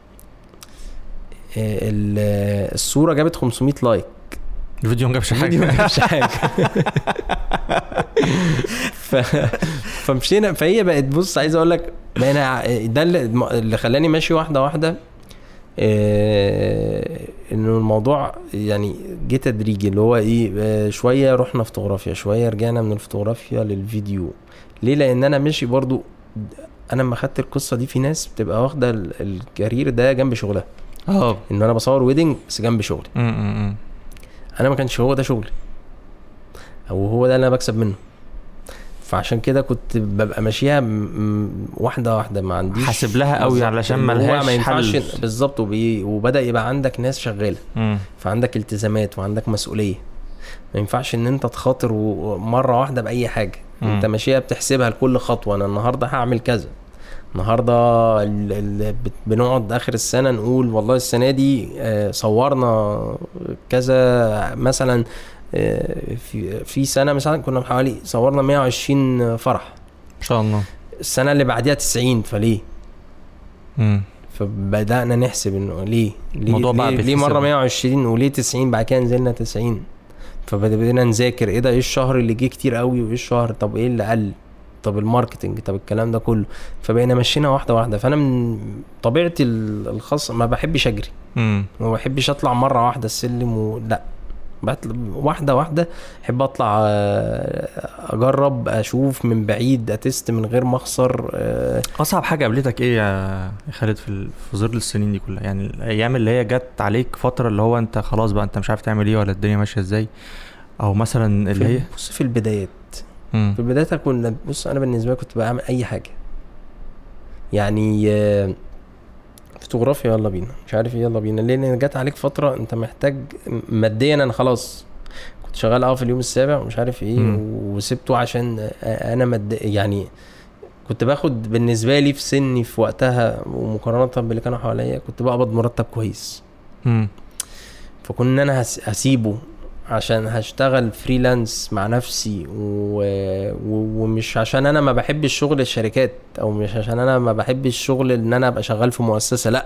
Speaker 2: آه، ال- آه، الصوره جابت 500 لايك
Speaker 1: الفيديو ما جابش
Speaker 2: الفيديو ما
Speaker 1: حاجه
Speaker 2: جابش حاجه ف... فمشينا فهي بقت بص عايز اقول لك بقينا ع- ده اللي, اللي خلاني ماشي واحده واحده آه، انه الموضوع يعني جه تدريجي اللي هو ايه آه، شويه رحنا فوتوغرافيا شويه رجعنا من الفوتوغرافيا للفيديو ليه لان انا ماشي برضو انا لما خدت القصه دي في ناس بتبقى واخده ال- الكارير ده جنب شغلها
Speaker 1: اه
Speaker 2: ان انا بصور ويدنج بس جنب شغلي
Speaker 1: مم. مم.
Speaker 2: انا ما كانش هو ده شغلي او هو ده اللي انا بكسب منه فعشان كده كنت ببقى ماشيها م- م- واحده واحده ما عنديش
Speaker 1: حاسب لها قوي
Speaker 2: بالظبط.
Speaker 1: علشان
Speaker 2: اللي هو
Speaker 1: ملهاش
Speaker 2: ما ينفعش
Speaker 1: حل.
Speaker 2: بالظبط وبي... وبدا يبقى عندك ناس شغاله
Speaker 1: مم.
Speaker 2: فعندك التزامات وعندك مسؤوليه ما ينفعش ان انت تخاطر و- مره واحده باي حاجه
Speaker 1: مم.
Speaker 2: انت ماشيها بتحسبها لكل خطوه انا النهارده هعمل كذا النهارده ال- ال- بت- بنقعد اخر السنه نقول والله السنه دي آه، صورنا كذا مثلا آه، في في سنه مثلا كنا حوالي صورنا 120 فرح
Speaker 1: ان شاء الله
Speaker 2: السنه اللي بعديها 90 فليه
Speaker 1: مم.
Speaker 2: فبدانا نحسب انه ليه ليه
Speaker 1: الموضوع بقى
Speaker 2: ليه, ليه
Speaker 1: بيتحسب.
Speaker 2: مره 120 وليه 90 بعد كده نزلنا 90 فبدأنا نذاكر ايه ده ايه الشهر اللي جه كتير قوي وايه الشهر طب ايه اللي قل طب الماركتنج طب الكلام ده كله فبقينا مشينا واحده واحده فانا من طبيعتي ال- الخاصه ما بحبش اجري
Speaker 1: مم.
Speaker 2: ما بحبش اطلع مره واحده السلم ولا بطلع واحده واحده احب اطلع آه، اجرب اشوف من بعيد اتست من غير ما اخسر آه،
Speaker 1: اصعب حاجه قابلتك ايه يا خالد في ال- في ظل السنين دي كلها يعني الايام اللي هي جت عليك فتره اللي هو انت خلاص بقى انت مش عارف تعمل ايه ولا الدنيا ماشيه ازاي او مثلا اللي هي
Speaker 2: بص في البدايات
Speaker 1: مم.
Speaker 2: في البداية كنا بص انا بالنسبه لي كنت بعمل اي حاجه يعني آه، فوتوغرافيا يلا بينا مش عارف ايه يلا بينا لان جت عليك فتره انت محتاج ماديا انا خلاص كنت شغال اه في اليوم السابع ومش عارف ايه
Speaker 1: مم.
Speaker 2: وسبته عشان آه، انا مد يعني كنت باخد بالنسبه لي في سني في وقتها ومقارنه باللي كانوا حواليا كنت بقبض مرتب كويس
Speaker 1: مم.
Speaker 2: فكنا انا هس- هسيبه عشان هشتغل فريلانس مع نفسي و... و... ومش عشان انا ما بحبش شغل الشركات او مش عشان انا ما بحبش شغل ان انا ابقى شغال في مؤسسه لا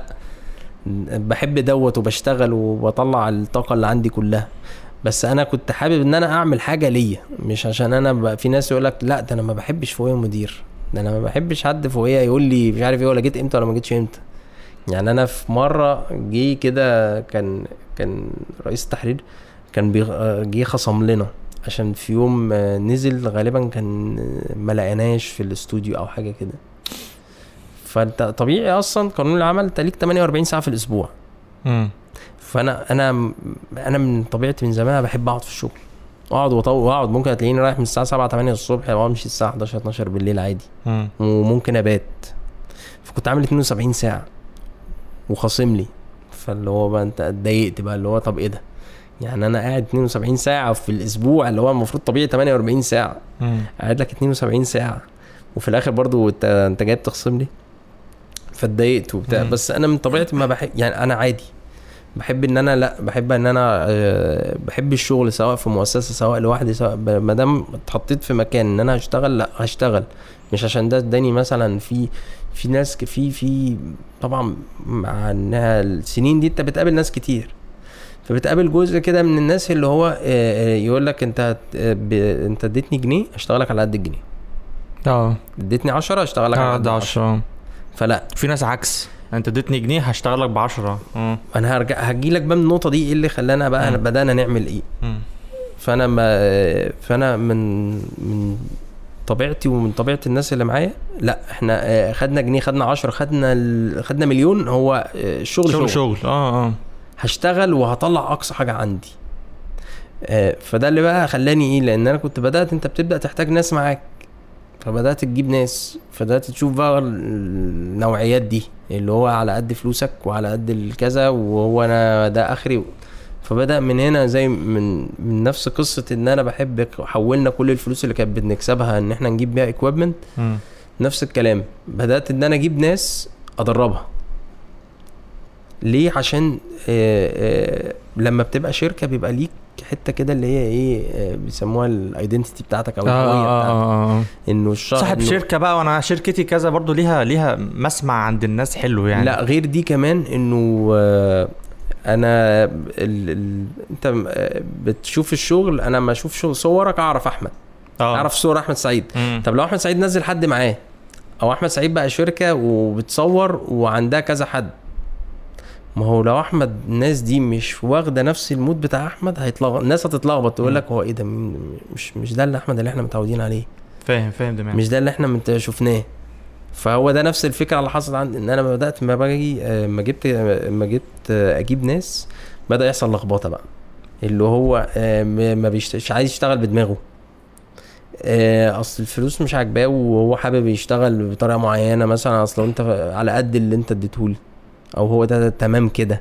Speaker 2: بحب دوت وبشتغل وبطلع الطاقه اللي عندي كلها بس انا كنت حابب ان انا اعمل حاجه ليا مش عشان انا بقى في ناس يقول لك لا ده انا ما بحبش فوقيا مدير ده انا ما بحبش حد فوقيا يقول لي مش عارف ايه ولا جيت امتى ولا ما جيتش امتى يعني انا في مره جه كده كان كان رئيس التحرير كان بيغ- آه، جه خصم لنا عشان في يوم آه، نزل غالبا كان آه، ما لقيناش في الاستوديو او حاجه كده فانت طبيعي اصلا قانون العمل انت ليك 48 ساعه في الاسبوع
Speaker 1: مم.
Speaker 2: فانا انا انا من طبيعتي من زمان بحب اقعد في الشغل اقعد وأطول- واقعد ممكن هتلاقيني رايح من الساعه 7 8 الصبح وامشي الساعه 11 12 بالليل عادي
Speaker 1: مم.
Speaker 2: وممكن ابات فكنت عامل 72 ساعه وخاصم لي فاللي هو بقى انت اتضايقت بقى اللي هو طب ايه ده يعني انا قاعد 72 ساعه في الاسبوع اللي هو المفروض طبيعي 48 ساعه
Speaker 1: مم.
Speaker 2: قاعد لك 72 ساعه وفي الاخر برضو انت انت جاي بتخصم لي فاتضايقت وبتاع
Speaker 1: مم.
Speaker 2: بس انا من طبيعتي ما بحب يعني انا عادي بحب ان انا لا بحب ان انا آه، بحب الشغل سواء في مؤسسه سواء لوحدي سواء ب- ما دام اتحطيت في مكان ان انا هشتغل لا هشتغل مش عشان ده اداني مثلا في في ناس ك- في في طبعا مع انها السنين دي انت بتقابل ناس كتير فبتقابل جزء كده من الناس اللي هو آه، آه، يقول لك انت هت- آه، ب- انت اديتني جنيه اشتغلك على قد الجنيه
Speaker 1: اه
Speaker 2: اديتني 10 اشتغلك على
Speaker 1: اه
Speaker 2: قد
Speaker 1: ده
Speaker 2: 10
Speaker 1: 10
Speaker 2: فلا
Speaker 1: في ناس عكس انت اديتني جنيه هشتغلك ب 10 اه
Speaker 2: انا هرجع هجي لك بقى من النقطه دي ايه اللي خلانا بقى
Speaker 1: مم.
Speaker 2: بدانا نعمل ايه
Speaker 1: مم.
Speaker 2: فانا ما فانا من من طبيعتي ومن طبيعه الناس اللي معايا لا احنا آه، خدنا جنيه خدنا 10 خدنا ال- خدنا مليون هو آه، الشغل
Speaker 1: شغل
Speaker 2: شغل,
Speaker 1: شغل اه اه
Speaker 2: هشتغل وهطلع اقصى حاجه عندي آه، فده اللي بقى خلاني ايه لان انا كنت بدات انت بتبدا تحتاج ناس معاك فبدات تجيب ناس بدات تشوف بقى النوعيات دي اللي هو على قد فلوسك وعلى قد الكذا وهو انا ده اخري فبدا من هنا زي من من نفس قصه ان انا بحب حولنا كل الفلوس اللي كانت بنكسبها ان احنا نجيب بيها اكويبمنت
Speaker 1: مم.
Speaker 2: نفس الكلام بدات ان انا اجيب ناس ادربها ليه عشان آه آه لما بتبقى شركه بيبقى ليك حته كده اللي هي ايه آه بيسموها الايدنتيتي بتاعتك او
Speaker 1: اه
Speaker 2: الهويه
Speaker 1: اه
Speaker 2: بتاعتك
Speaker 1: اه اه
Speaker 2: انه الشهر
Speaker 1: صاحب
Speaker 2: إنه-
Speaker 1: شركه بقى وانا شركتي كذا برضو ليها ليها مسمع عند الناس حلو يعني
Speaker 2: لا غير دي كمان انه آه، انا ال... ال... انت آه، بتشوف الشغل انا لما اشوف شغل صورك اعرف احمد
Speaker 1: اه
Speaker 2: اعرف صور احمد سعيد
Speaker 1: مم.
Speaker 2: طب لو احمد سعيد نزل حد معاه او احمد سعيد بقى شركه وبتصور وعندها كذا حد ما هو لو احمد الناس دي مش واخده نفس المود بتاع احمد هيتلخبط الناس هتتلخبط تقول
Speaker 1: مم.
Speaker 2: لك هو ايه ده مين مش مش ده اللي احمد اللي احنا متعودين عليه
Speaker 1: فاهم فاهم دماغي
Speaker 2: مش ده اللي احنا مت- شفناه فهو ده نفس الفكره اللي حصلت عندي ان انا ما بدات ما باجي آه، ما جبت ما جبت آه، اجيب ناس بدا يحصل لخبطه بقى اللي هو آه، ما ما بيشت- مش عايز يشتغل بدماغه آه، اصل الفلوس مش عاجباه وهو حابب يشتغل بطريقه معينه مثلا اصل انت على قد اللي انت اديتهولي او هو ده, ده تمام كده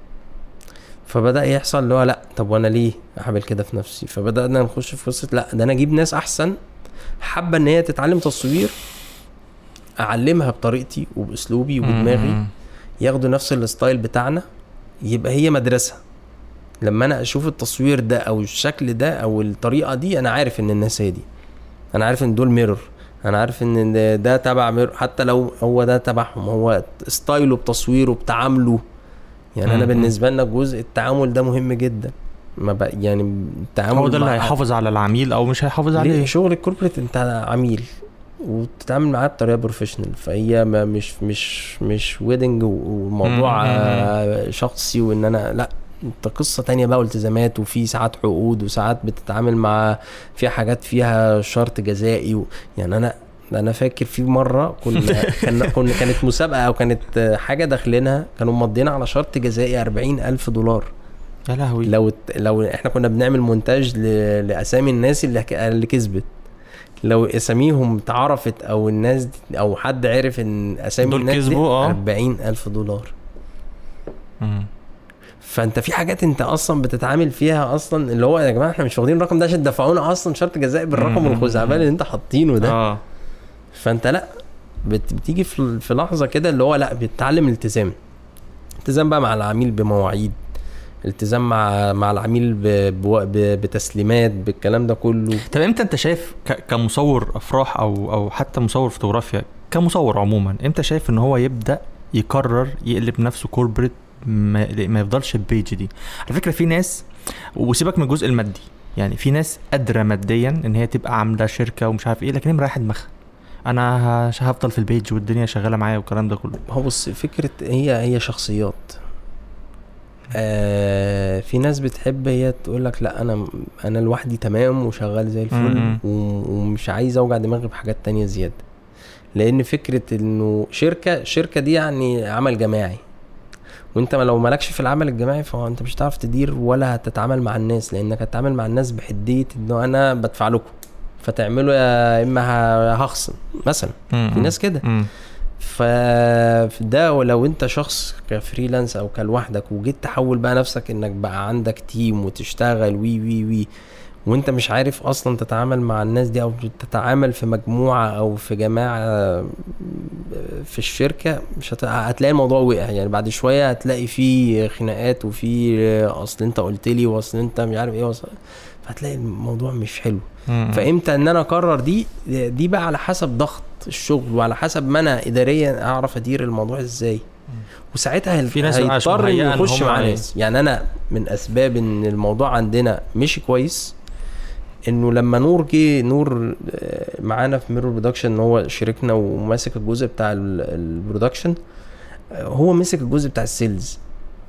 Speaker 2: فبدا يحصل اللي هو لا طب وانا ليه اعمل كده في نفسي فبدانا نخش في قصه لا ده انا اجيب ناس احسن حابه ان هي تتعلم تصوير اعلمها بطريقتي وباسلوبي وبدماغي
Speaker 1: مم.
Speaker 2: ياخدوا نفس الستايل بتاعنا يبقى هي مدرسه لما انا اشوف التصوير ده او الشكل ده او الطريقه دي انا عارف ان الناس هي دي انا عارف ان دول ميرور انا عارف ان ده- ده تبع ميرور حتى لو هو ده تبعهم هو ستايله بتصويره بتعامله يعني انا
Speaker 1: مم.
Speaker 2: بالنسبه لنا جزء التعامل ده مهم جدا ما بقى يعني التعامل
Speaker 1: هو ده اللي
Speaker 2: مع-
Speaker 1: هيحافظ على العميل او مش هيحافظ
Speaker 2: ليه
Speaker 1: عليه
Speaker 2: شغل الكوربريت انت عميل وتتعامل معاه بطريقه بروفيشنال فهي ما مش مش مش ويدنج وموضوع
Speaker 1: مم.
Speaker 2: آه، شخصي وان انا لا انت قصه تانية بقى والتزامات وفي ساعات عقود وساعات بتتعامل مع فيها حاجات فيها شرط جزائي و... يعني انا انا فاكر في مره كنا كنا كنا كانت مسابقه او كانت آه، حاجه داخلينها كانوا مضينا على شرط جزائي 40 الف دولار
Speaker 1: يا لهوي
Speaker 2: لو لو احنا كنا بنعمل مونتاج ل... لاسامي الناس اللي ك- اللي كسبت لو اساميهم اتعرفت او الناس دي او حد عرف ان اسامي
Speaker 1: دول
Speaker 2: الناس دي
Speaker 1: كسبوا، اه.
Speaker 2: 40 الف دولار
Speaker 1: مم.
Speaker 2: فانت في حاجات انت اصلا بتتعامل فيها اصلا اللي هو يا جماعه احنا مش واخدين الرقم ده عشان دفعونا اصلا شرط جزائي بالرقم
Speaker 1: مم.
Speaker 2: الخزعبلي اللي انت حاطينه ده
Speaker 1: اه
Speaker 2: فانت لا بت... بتيجي في في لحظه كده اللي هو لا بتتعلم التزام التزام بقى مع العميل بمواعيد التزام مع مع العميل ب... بو- ب... بتسليمات بالكلام ده كله
Speaker 1: طب امتى انت شايف ك... كمصور افراح او او حتى مصور فوتوغرافيا كمصور عموما امتى شايف ان هو يبدا يقرر يقلب نفسه كوربريت ما, ما يفضلش البيج دي على فكره في ناس وسيبك من الجزء المادي يعني في ناس قادره ماديا ان هي تبقى عامله شركه ومش عارف ايه لكن هي مريحه دماغها انا ه- هفضل في البيج والدنيا شغاله معايا والكلام ده كله
Speaker 2: هو بص فكره هي هي شخصيات آه في ناس بتحب هي تقول لك لا انا انا لوحدي تمام وشغال زي الفل
Speaker 1: م-م.
Speaker 2: و- ومش عايز اوجع دماغي بحاجات تانية زياده لان فكره انه شركه شركه دي يعني عمل جماعي وانت ما- لو مالكش في العمل الجماعي فهو انت مش هتعرف تدير ولا هتتعامل مع الناس لانك هتتعامل مع الناس بحديه انه انا بدفع لكم فتعملوا يا اما ه- هخصم مثلا في ناس كده
Speaker 1: مم.
Speaker 2: فده لو انت شخص كفريلانس او كلوحدك وجيت تحول بقى نفسك انك بقى عندك تيم وتشتغل وي وي وي وانت مش عارف اصلا تتعامل مع الناس دي او تتعامل في مجموعه او في جماعه في الشركه مش هت... هتلاقي الموضوع وقع يعني بعد شويه هتلاقي في خناقات وفي اصل انت قلت لي واصل انت مش عارف ايه وصل... فهتلاقي الموضوع مش حلو
Speaker 1: مم.
Speaker 2: فامتى ان انا اقرر دي دي بقى على حسب ضغط الشغل وعلى حسب ما انا اداريا اعرف ادير الموضوع ازاي وساعتها هل-
Speaker 1: في ناس بقى مش
Speaker 2: هيضطر
Speaker 1: مهيئة
Speaker 2: انه
Speaker 1: إن
Speaker 2: يخش
Speaker 1: هم
Speaker 2: مع
Speaker 1: ي-
Speaker 2: ناس يعني انا من اسباب ان الموضوع عندنا مشي كويس انه لما نور جه نور آه، معانا في ميرور برودكشن ان هو شريكنا وماسك الجزء بتاع ال- البرودكشن آه، هو مسك الجزء بتاع السيلز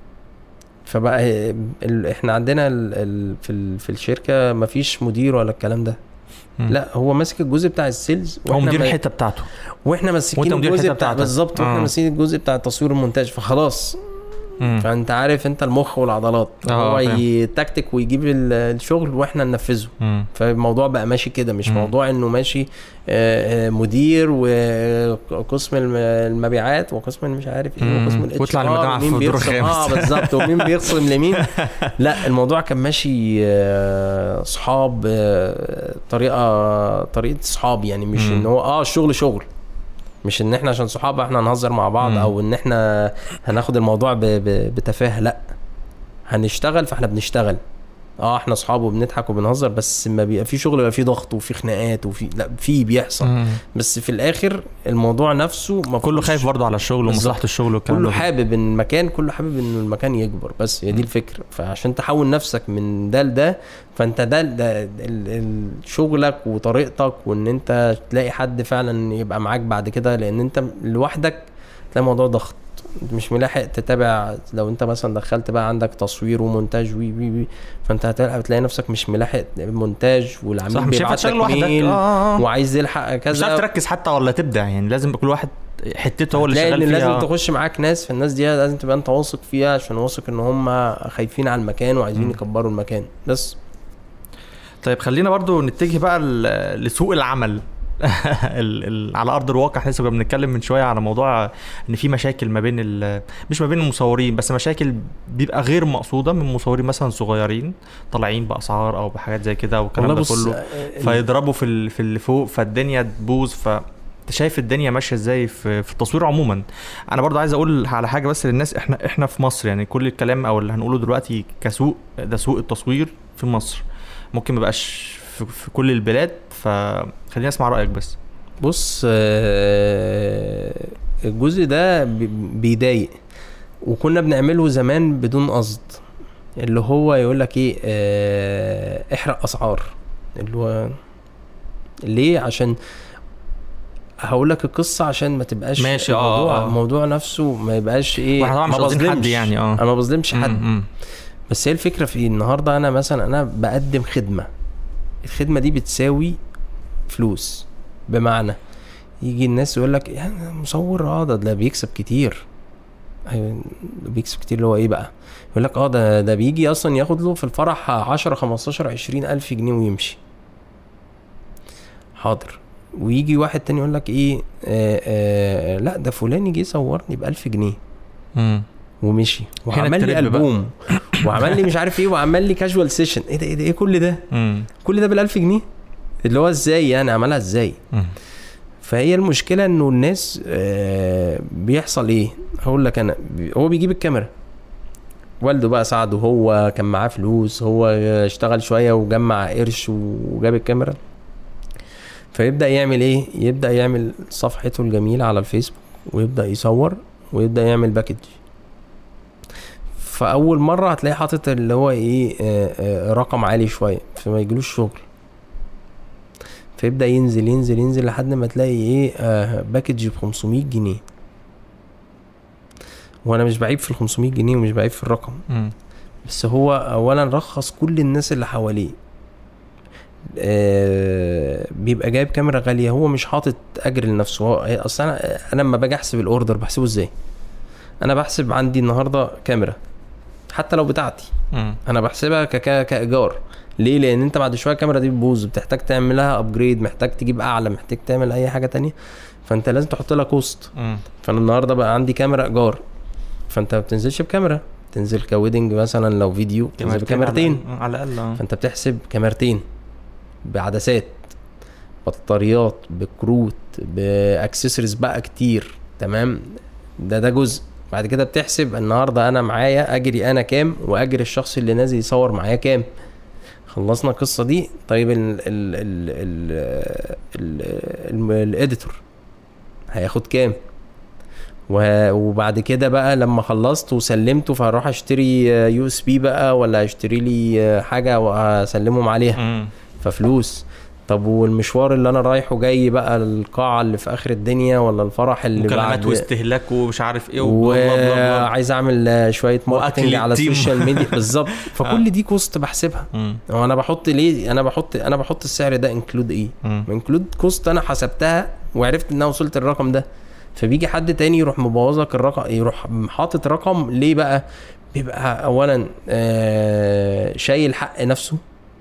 Speaker 2: فبقى آه، ال- احنا عندنا ال ال في ال في الشركه مفيش مدير ولا الكلام ده
Speaker 1: مم.
Speaker 2: لا هو ماسك الجزء بتاع السيلز
Speaker 1: هو
Speaker 2: وإحنا
Speaker 1: مدير
Speaker 2: ما-
Speaker 1: الحته بتاعته
Speaker 2: واحنا ماسكين
Speaker 1: وأنت مدير
Speaker 2: الجزء
Speaker 1: الحتة
Speaker 2: بتاع
Speaker 1: بتاعتك.
Speaker 2: بالظبط واحنا
Speaker 1: آه.
Speaker 2: ماسكين الجزء بتاع التصوير والمونتاج فخلاص
Speaker 1: مم.
Speaker 2: فانت عارف انت المخ والعضلات
Speaker 1: آه،
Speaker 2: هو
Speaker 1: فاهم.
Speaker 2: يتكتك ويجيب ال- الشغل واحنا ننفذه
Speaker 1: مم.
Speaker 2: فالموضوع بقى ماشي كده مش
Speaker 1: مم.
Speaker 2: موضوع انه ماشي آه، آه، مدير وقسم الم- المبيعات وقسم مش عارف ايه
Speaker 1: مم.
Speaker 2: وقسم ال
Speaker 1: واطلع
Speaker 2: HR
Speaker 1: المجموعة
Speaker 2: ومين
Speaker 1: في الدور
Speaker 2: بيخصم-
Speaker 1: الخامس.
Speaker 2: اه بالظبط ومين بيخصم لمين لا الموضوع كان ماشي آه، صحاب آه، طريقه طريقه صحاب يعني مش
Speaker 1: مم.
Speaker 2: ان هو اه الشغل شغل مش ان احنا عشان صحاب احنا هنهزر مع بعض
Speaker 1: مم.
Speaker 2: او ان احنا هناخد الموضوع ب- ب- بتفاهه لا هنشتغل فاحنا بنشتغل اه احنا اصحاب وبنضحك وبنهزر بس ما بيبقى في شغل بيبقى في ضغط وفي خناقات وفي لا في بيحصل
Speaker 1: مم.
Speaker 2: بس في الاخر الموضوع نفسه ما
Speaker 1: كله
Speaker 2: فيهوش-
Speaker 1: خايف برضه على الشغل
Speaker 2: بالظبط.
Speaker 1: ومصلحه الشغل والكلام
Speaker 2: كله
Speaker 1: ده
Speaker 2: حابب ان المكان كله حابب ان المكان يكبر بس هي دي الفكره فعشان تحول نفسك من ده لده فانت ده, ده ال- ال- شغلك وطريقتك وان انت تلاقي حد فعلا يبقى معاك بعد كده لان انت لوحدك تلاقي الموضوع ضغط انت مش ملاحق تتابع لو انت مثلا دخلت بقى عندك تصوير ومونتاج وي وي وي فانت هتلاقي بتلاقي نفسك مش ملاحق مونتاج والعميل
Speaker 1: صح مش هينفع
Speaker 2: بيبعت لك
Speaker 1: تشتغل لوحدك
Speaker 2: ميل
Speaker 1: اه اه آه.
Speaker 2: وعايز يلحق
Speaker 1: مش
Speaker 2: كذا
Speaker 1: هتعرف تركز حتى ولا تبدع يعني لازم كل واحد حتته هو اللي
Speaker 2: تلاقي
Speaker 1: شغال
Speaker 2: ان
Speaker 1: فيها
Speaker 2: لازم
Speaker 1: آه.
Speaker 2: تخش معاك ناس فالناس دي لازم تبقى انت واثق فيها عشان واثق ان هم خايفين على المكان وعايزين
Speaker 1: مم.
Speaker 2: يكبروا المكان بس
Speaker 1: طيب خلينا برضو نتجه بقى ل- لسوق العمل ال ال على ارض الواقع احنا لسه كنا بنتكلم من شويه على موضوع ان في مشاكل ما بين ال- مش ما بين المصورين بس مشاكل بيبقى غير مقصوده من مصورين مثلا صغيرين طالعين باسعار او بحاجات زي كده والكلام ده كله
Speaker 2: آه،
Speaker 1: فيضربوا في ال- في اللي فوق فالدنيا تبوظ ف انت شايف الدنيا ماشيه ازاي في في التصوير عموما انا برضو عايز اقول على حاجه بس للناس احنا احنا في مصر يعني كل الكلام او اللي هنقوله دلوقتي كسوق ده سوق التصوير في مصر ممكن ما يبقاش في, في كل البلاد فخليني اسمع رايك بس
Speaker 2: بص آه، الجزء ده بي- بيضايق وكنا بنعمله زمان بدون قصد اللي هو يقول لك ايه آه، احرق اسعار اللي هو ليه عشان هقول لك القصه عشان ما تبقاش
Speaker 1: ماشي، آه،
Speaker 2: الموضوع
Speaker 1: آه.
Speaker 2: الموضوع نفسه ما يبقاش ايه
Speaker 1: واحنا طبعا مش
Speaker 2: ما
Speaker 1: قاصدين حد
Speaker 2: بظلمش.
Speaker 1: يعني اه
Speaker 2: انا ما بظلمش حد
Speaker 1: م- م.
Speaker 2: بس هي الفكره في ايه النهارده انا مثلا انا بقدم خدمه الخدمه دي بتساوي فلوس بمعنى يجي الناس يقول لك يعني مصور اه ده ده بيكسب كتير ايوه ده بيكسب كتير اللي هو ايه بقى يقول لك اه ده ده بيجي اصلا ياخد له في الفرح 10 15 20 الف جنيه ويمشي حاضر ويجي واحد تاني يقول لك ايه آه آه لا ده فلان يجي يصورني ب 1000 جنيه
Speaker 1: م.
Speaker 2: ومشي
Speaker 1: هنا
Speaker 2: وعمل لي
Speaker 1: الترند بقى.
Speaker 2: البوم وعمل لي مش عارف ايه وعمل لي كاجوال سيشن ايه ده ايه ده ايه كل ده
Speaker 1: م.
Speaker 2: كل ده بال 1000 جنيه اللي هو ازاي يعني عملها ازاي
Speaker 1: م.
Speaker 2: فهي المشكله انه الناس آه بيحصل ايه هقول لك انا بي- هو بيجيب الكاميرا والده بقى ساعده هو كان معاه فلوس هو اشتغل شويه وجمع قرش وجاب الكاميرا فيبدا يعمل ايه يبدا يعمل صفحته الجميله على الفيسبوك ويبدا يصور ويبدا يعمل باكج فاول مره هتلاقي حاطط اللي هو ايه آه آه رقم عالي شويه فما يجيلوش شغل فيبدا ينزل ينزل ينزل لحد ما تلاقي ايه آه باكج ب 500 جنيه وانا مش بعيب في ال 500 جنيه ومش بعيب في الرقم
Speaker 1: م.
Speaker 2: بس هو اولا رخص كل الناس اللي حواليه آه بيبقى جايب كاميرا غاليه هو مش حاطط اجر لنفسه هو اصل انا انا لما باجي احسب الاوردر بحسبه ازاي انا بحسب عندي النهارده كاميرا حتى لو بتاعتي
Speaker 1: م.
Speaker 2: انا بحسبها ك ك كايجار ليه لان انت بعد شويه الكاميرا دي بتبوظ بتحتاج تعملها ابجريد محتاج تجيب اعلى محتاج تعمل اي حاجه تانية فانت لازم تحط لها كوست
Speaker 1: م.
Speaker 2: فانا النهارده بقى عندي كاميرا ايجار فانت ما بتنزلش بكاميرا تنزل كويدنج مثلا لو فيديو تنزل
Speaker 1: كاميرتين
Speaker 2: بكاميرتين
Speaker 1: على الأقل- على الاقل اه
Speaker 2: فانت بتحسب كاميرتين بعدسات بطاريات بكروت باكسسوارز بقى كتير تمام ده ده جزء بعد كده بتحسب النهارده انا معايا اجري انا كام واجري الشخص اللي نازل يصور معايا كام خلصنا القصه دي طيب ال ال ال ال ال الاديتور هياخد كام و- وبعد كده بقى لما خلصت وسلمته فهروح اشتري يو اس بي بقى ولا اشتري لي حاجه واسلمهم عليها
Speaker 1: مم.
Speaker 2: ففلوس طب والمشوار اللي انا رايحه جاي بقى القاعه اللي في اخر الدنيا ولا الفرح اللي
Speaker 1: مكالمات
Speaker 2: بعد
Speaker 1: واستهلاك ومش عارف ايه وبلا بلا بلا.
Speaker 2: وعايز اعمل آه، شويه ماركتنج
Speaker 1: وأكل
Speaker 2: على
Speaker 1: التيم.
Speaker 2: السوشيال ميديا بالظبط فكل دي كوست بحسبها
Speaker 1: مم.
Speaker 2: هو انا بحط ليه انا بحط انا بحط السعر ده انكلود ايه
Speaker 1: مم.
Speaker 2: انكلود كوست انا حسبتها وعرفت ان انا وصلت الرقم ده فبيجي حد تاني يروح مبوظك الرقم يروح حاطط رقم ليه بقى بيبقى اولا آه شايل حق نفسه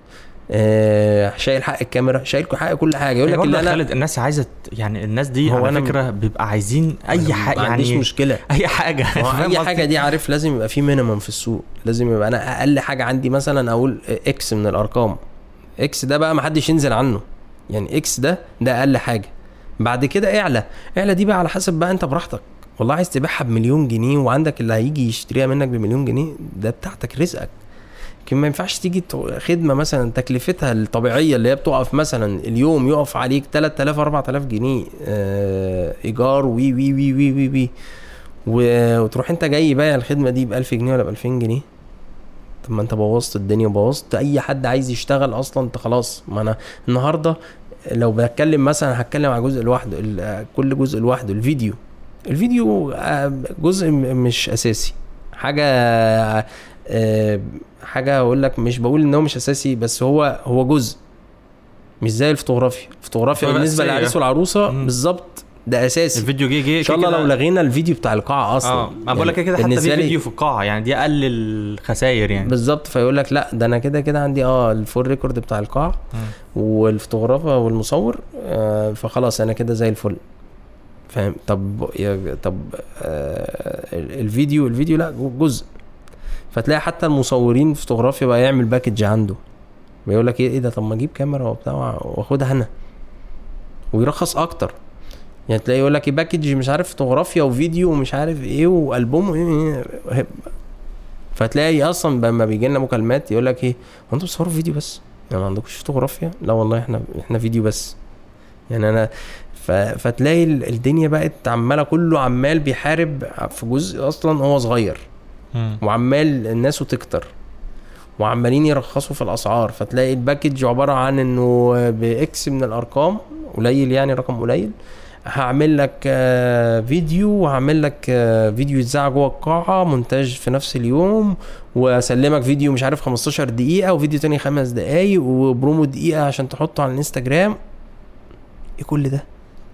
Speaker 2: آه شايل حق الكاميرا شايل حق كل حاجه يقول
Speaker 1: يقول
Speaker 2: لك
Speaker 1: لك
Speaker 2: اللي انا
Speaker 1: خالد الناس عايزه ت- يعني الناس دي
Speaker 2: هو
Speaker 1: على
Speaker 2: أنا-
Speaker 1: فكره بيبقى عايزين اي حاجه
Speaker 2: ما عنديش
Speaker 1: يعني
Speaker 2: مشكله
Speaker 1: اي حاجه
Speaker 2: هو
Speaker 1: فاهم
Speaker 2: اي
Speaker 1: قصدي؟
Speaker 2: حاجه دي عارف لازم يبقى في مينيمم في السوق لازم يبقى انا اقل حاجه عندي مثلا اقول اكس من الارقام اكس ده بقى ما حدش ينزل عنه يعني اكس ده ده اقل حاجه بعد كده اعلى اعلى دي بقى على حسب بقى انت براحتك والله عايز تبيعها بمليون جنيه وعندك اللي هيجي يشتريها منك بمليون جنيه ده بتاعتك رزقك لكن ما ينفعش تيجي تو- خدمه مثلا تكلفتها الطبيعيه اللي هي بتقف مثلا اليوم يقف عليك 3000 4000 جنيه آه، ايجار وي وي وي وي وي, وي. و- وتروح انت جاي بايع الخدمه دي ب 1000 جنيه ولا ب 2000 جنيه طب ما انت بوظت الدنيا وبوظت اي حد عايز يشتغل اصلا انت خلاص ما انا النهارده لو بتكلم مثلا هتكلم على جزء لوحده ال- كل جزء لوحده الفيديو الفيديو آه، جزء م- مش اساسي حاجه آه، حاجه اقول لك مش بقول ان هو مش اساسي بس هو هو جزء مش زي الفوتوغرافيا الفوتوغرافيا
Speaker 1: هو
Speaker 2: بالنسبه
Speaker 1: أساسية.
Speaker 2: للعريس والعروسه
Speaker 1: مم.
Speaker 2: بالظبط ده اساسي
Speaker 1: الفيديو جه جه
Speaker 2: ان شاء الله
Speaker 1: كده-
Speaker 2: لو لغينا الفيديو بتاع القاعه اصلا
Speaker 1: اه ما بقول لك كده حتى
Speaker 2: بالنسبة
Speaker 1: في
Speaker 2: لي-
Speaker 1: فيديو في القاعه يعني دي اقل الخسائر يعني
Speaker 2: بالظبط فيقول لك لا ده انا كده كده عندي اه الفول ريكورد بتاع القاعه
Speaker 1: مم.
Speaker 2: والفوتوغرافر والمصور آه فخلاص انا كده زي الفل فاهم طب يا طب آه ال- الفيديو الفيديو لا جزء فتلاقي حتى المصورين فوتوغرافيا بقى يعمل باكج عنده بيقول لك ايه ايه ده طب ما اجيب كاميرا وبتاع واخدها انا ويرخص اكتر يعني تلاقي يقول لك ايه باكج مش عارف فوتوغرافيا وفيديو ومش عارف ايه والبوم إيه إيه فتلاقي اصلا لما بيجي لنا مكالمات يقول لك ايه هو انتوا بتصوروا فيديو بس يعني ما عندكوش فوتوغرافيا لا والله احنا احنا فيديو بس يعني انا ف... فتلاقي ال- الدنيا بقت عماله كله عمال بيحارب في جزء اصلا هو صغير
Speaker 1: مم.
Speaker 2: وعمال الناس تكتر وعمالين يرخصوا في الاسعار فتلاقي الباكج عباره عن انه باكس من الارقام قليل يعني رقم قليل هعمل لك آه، فيديو وهعمل لك آه، فيديو يتذاع جوه القاعه مونتاج في نفس اليوم واسلمك فيديو مش عارف 15 دقيقه وفيديو تاني خمس دقايق وبرومو دقيقه عشان تحطه على الانستجرام ايه كل ده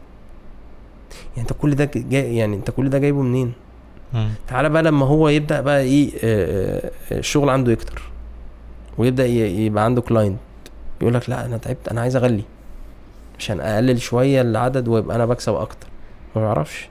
Speaker 2: يعني انت كل ده جاي يعني انت كل ده جايبه منين
Speaker 1: مم.
Speaker 2: تعالى بقى لما هو يبدا بقى ايه آه، آه، الشغل عنده يكتر ويبدا ي- يبقى عنده كلاينت يقول لك لا انا تعبت انا عايز اغلي عشان اقلل شويه العدد ويبقى انا بكسب اكتر ما بيعرفش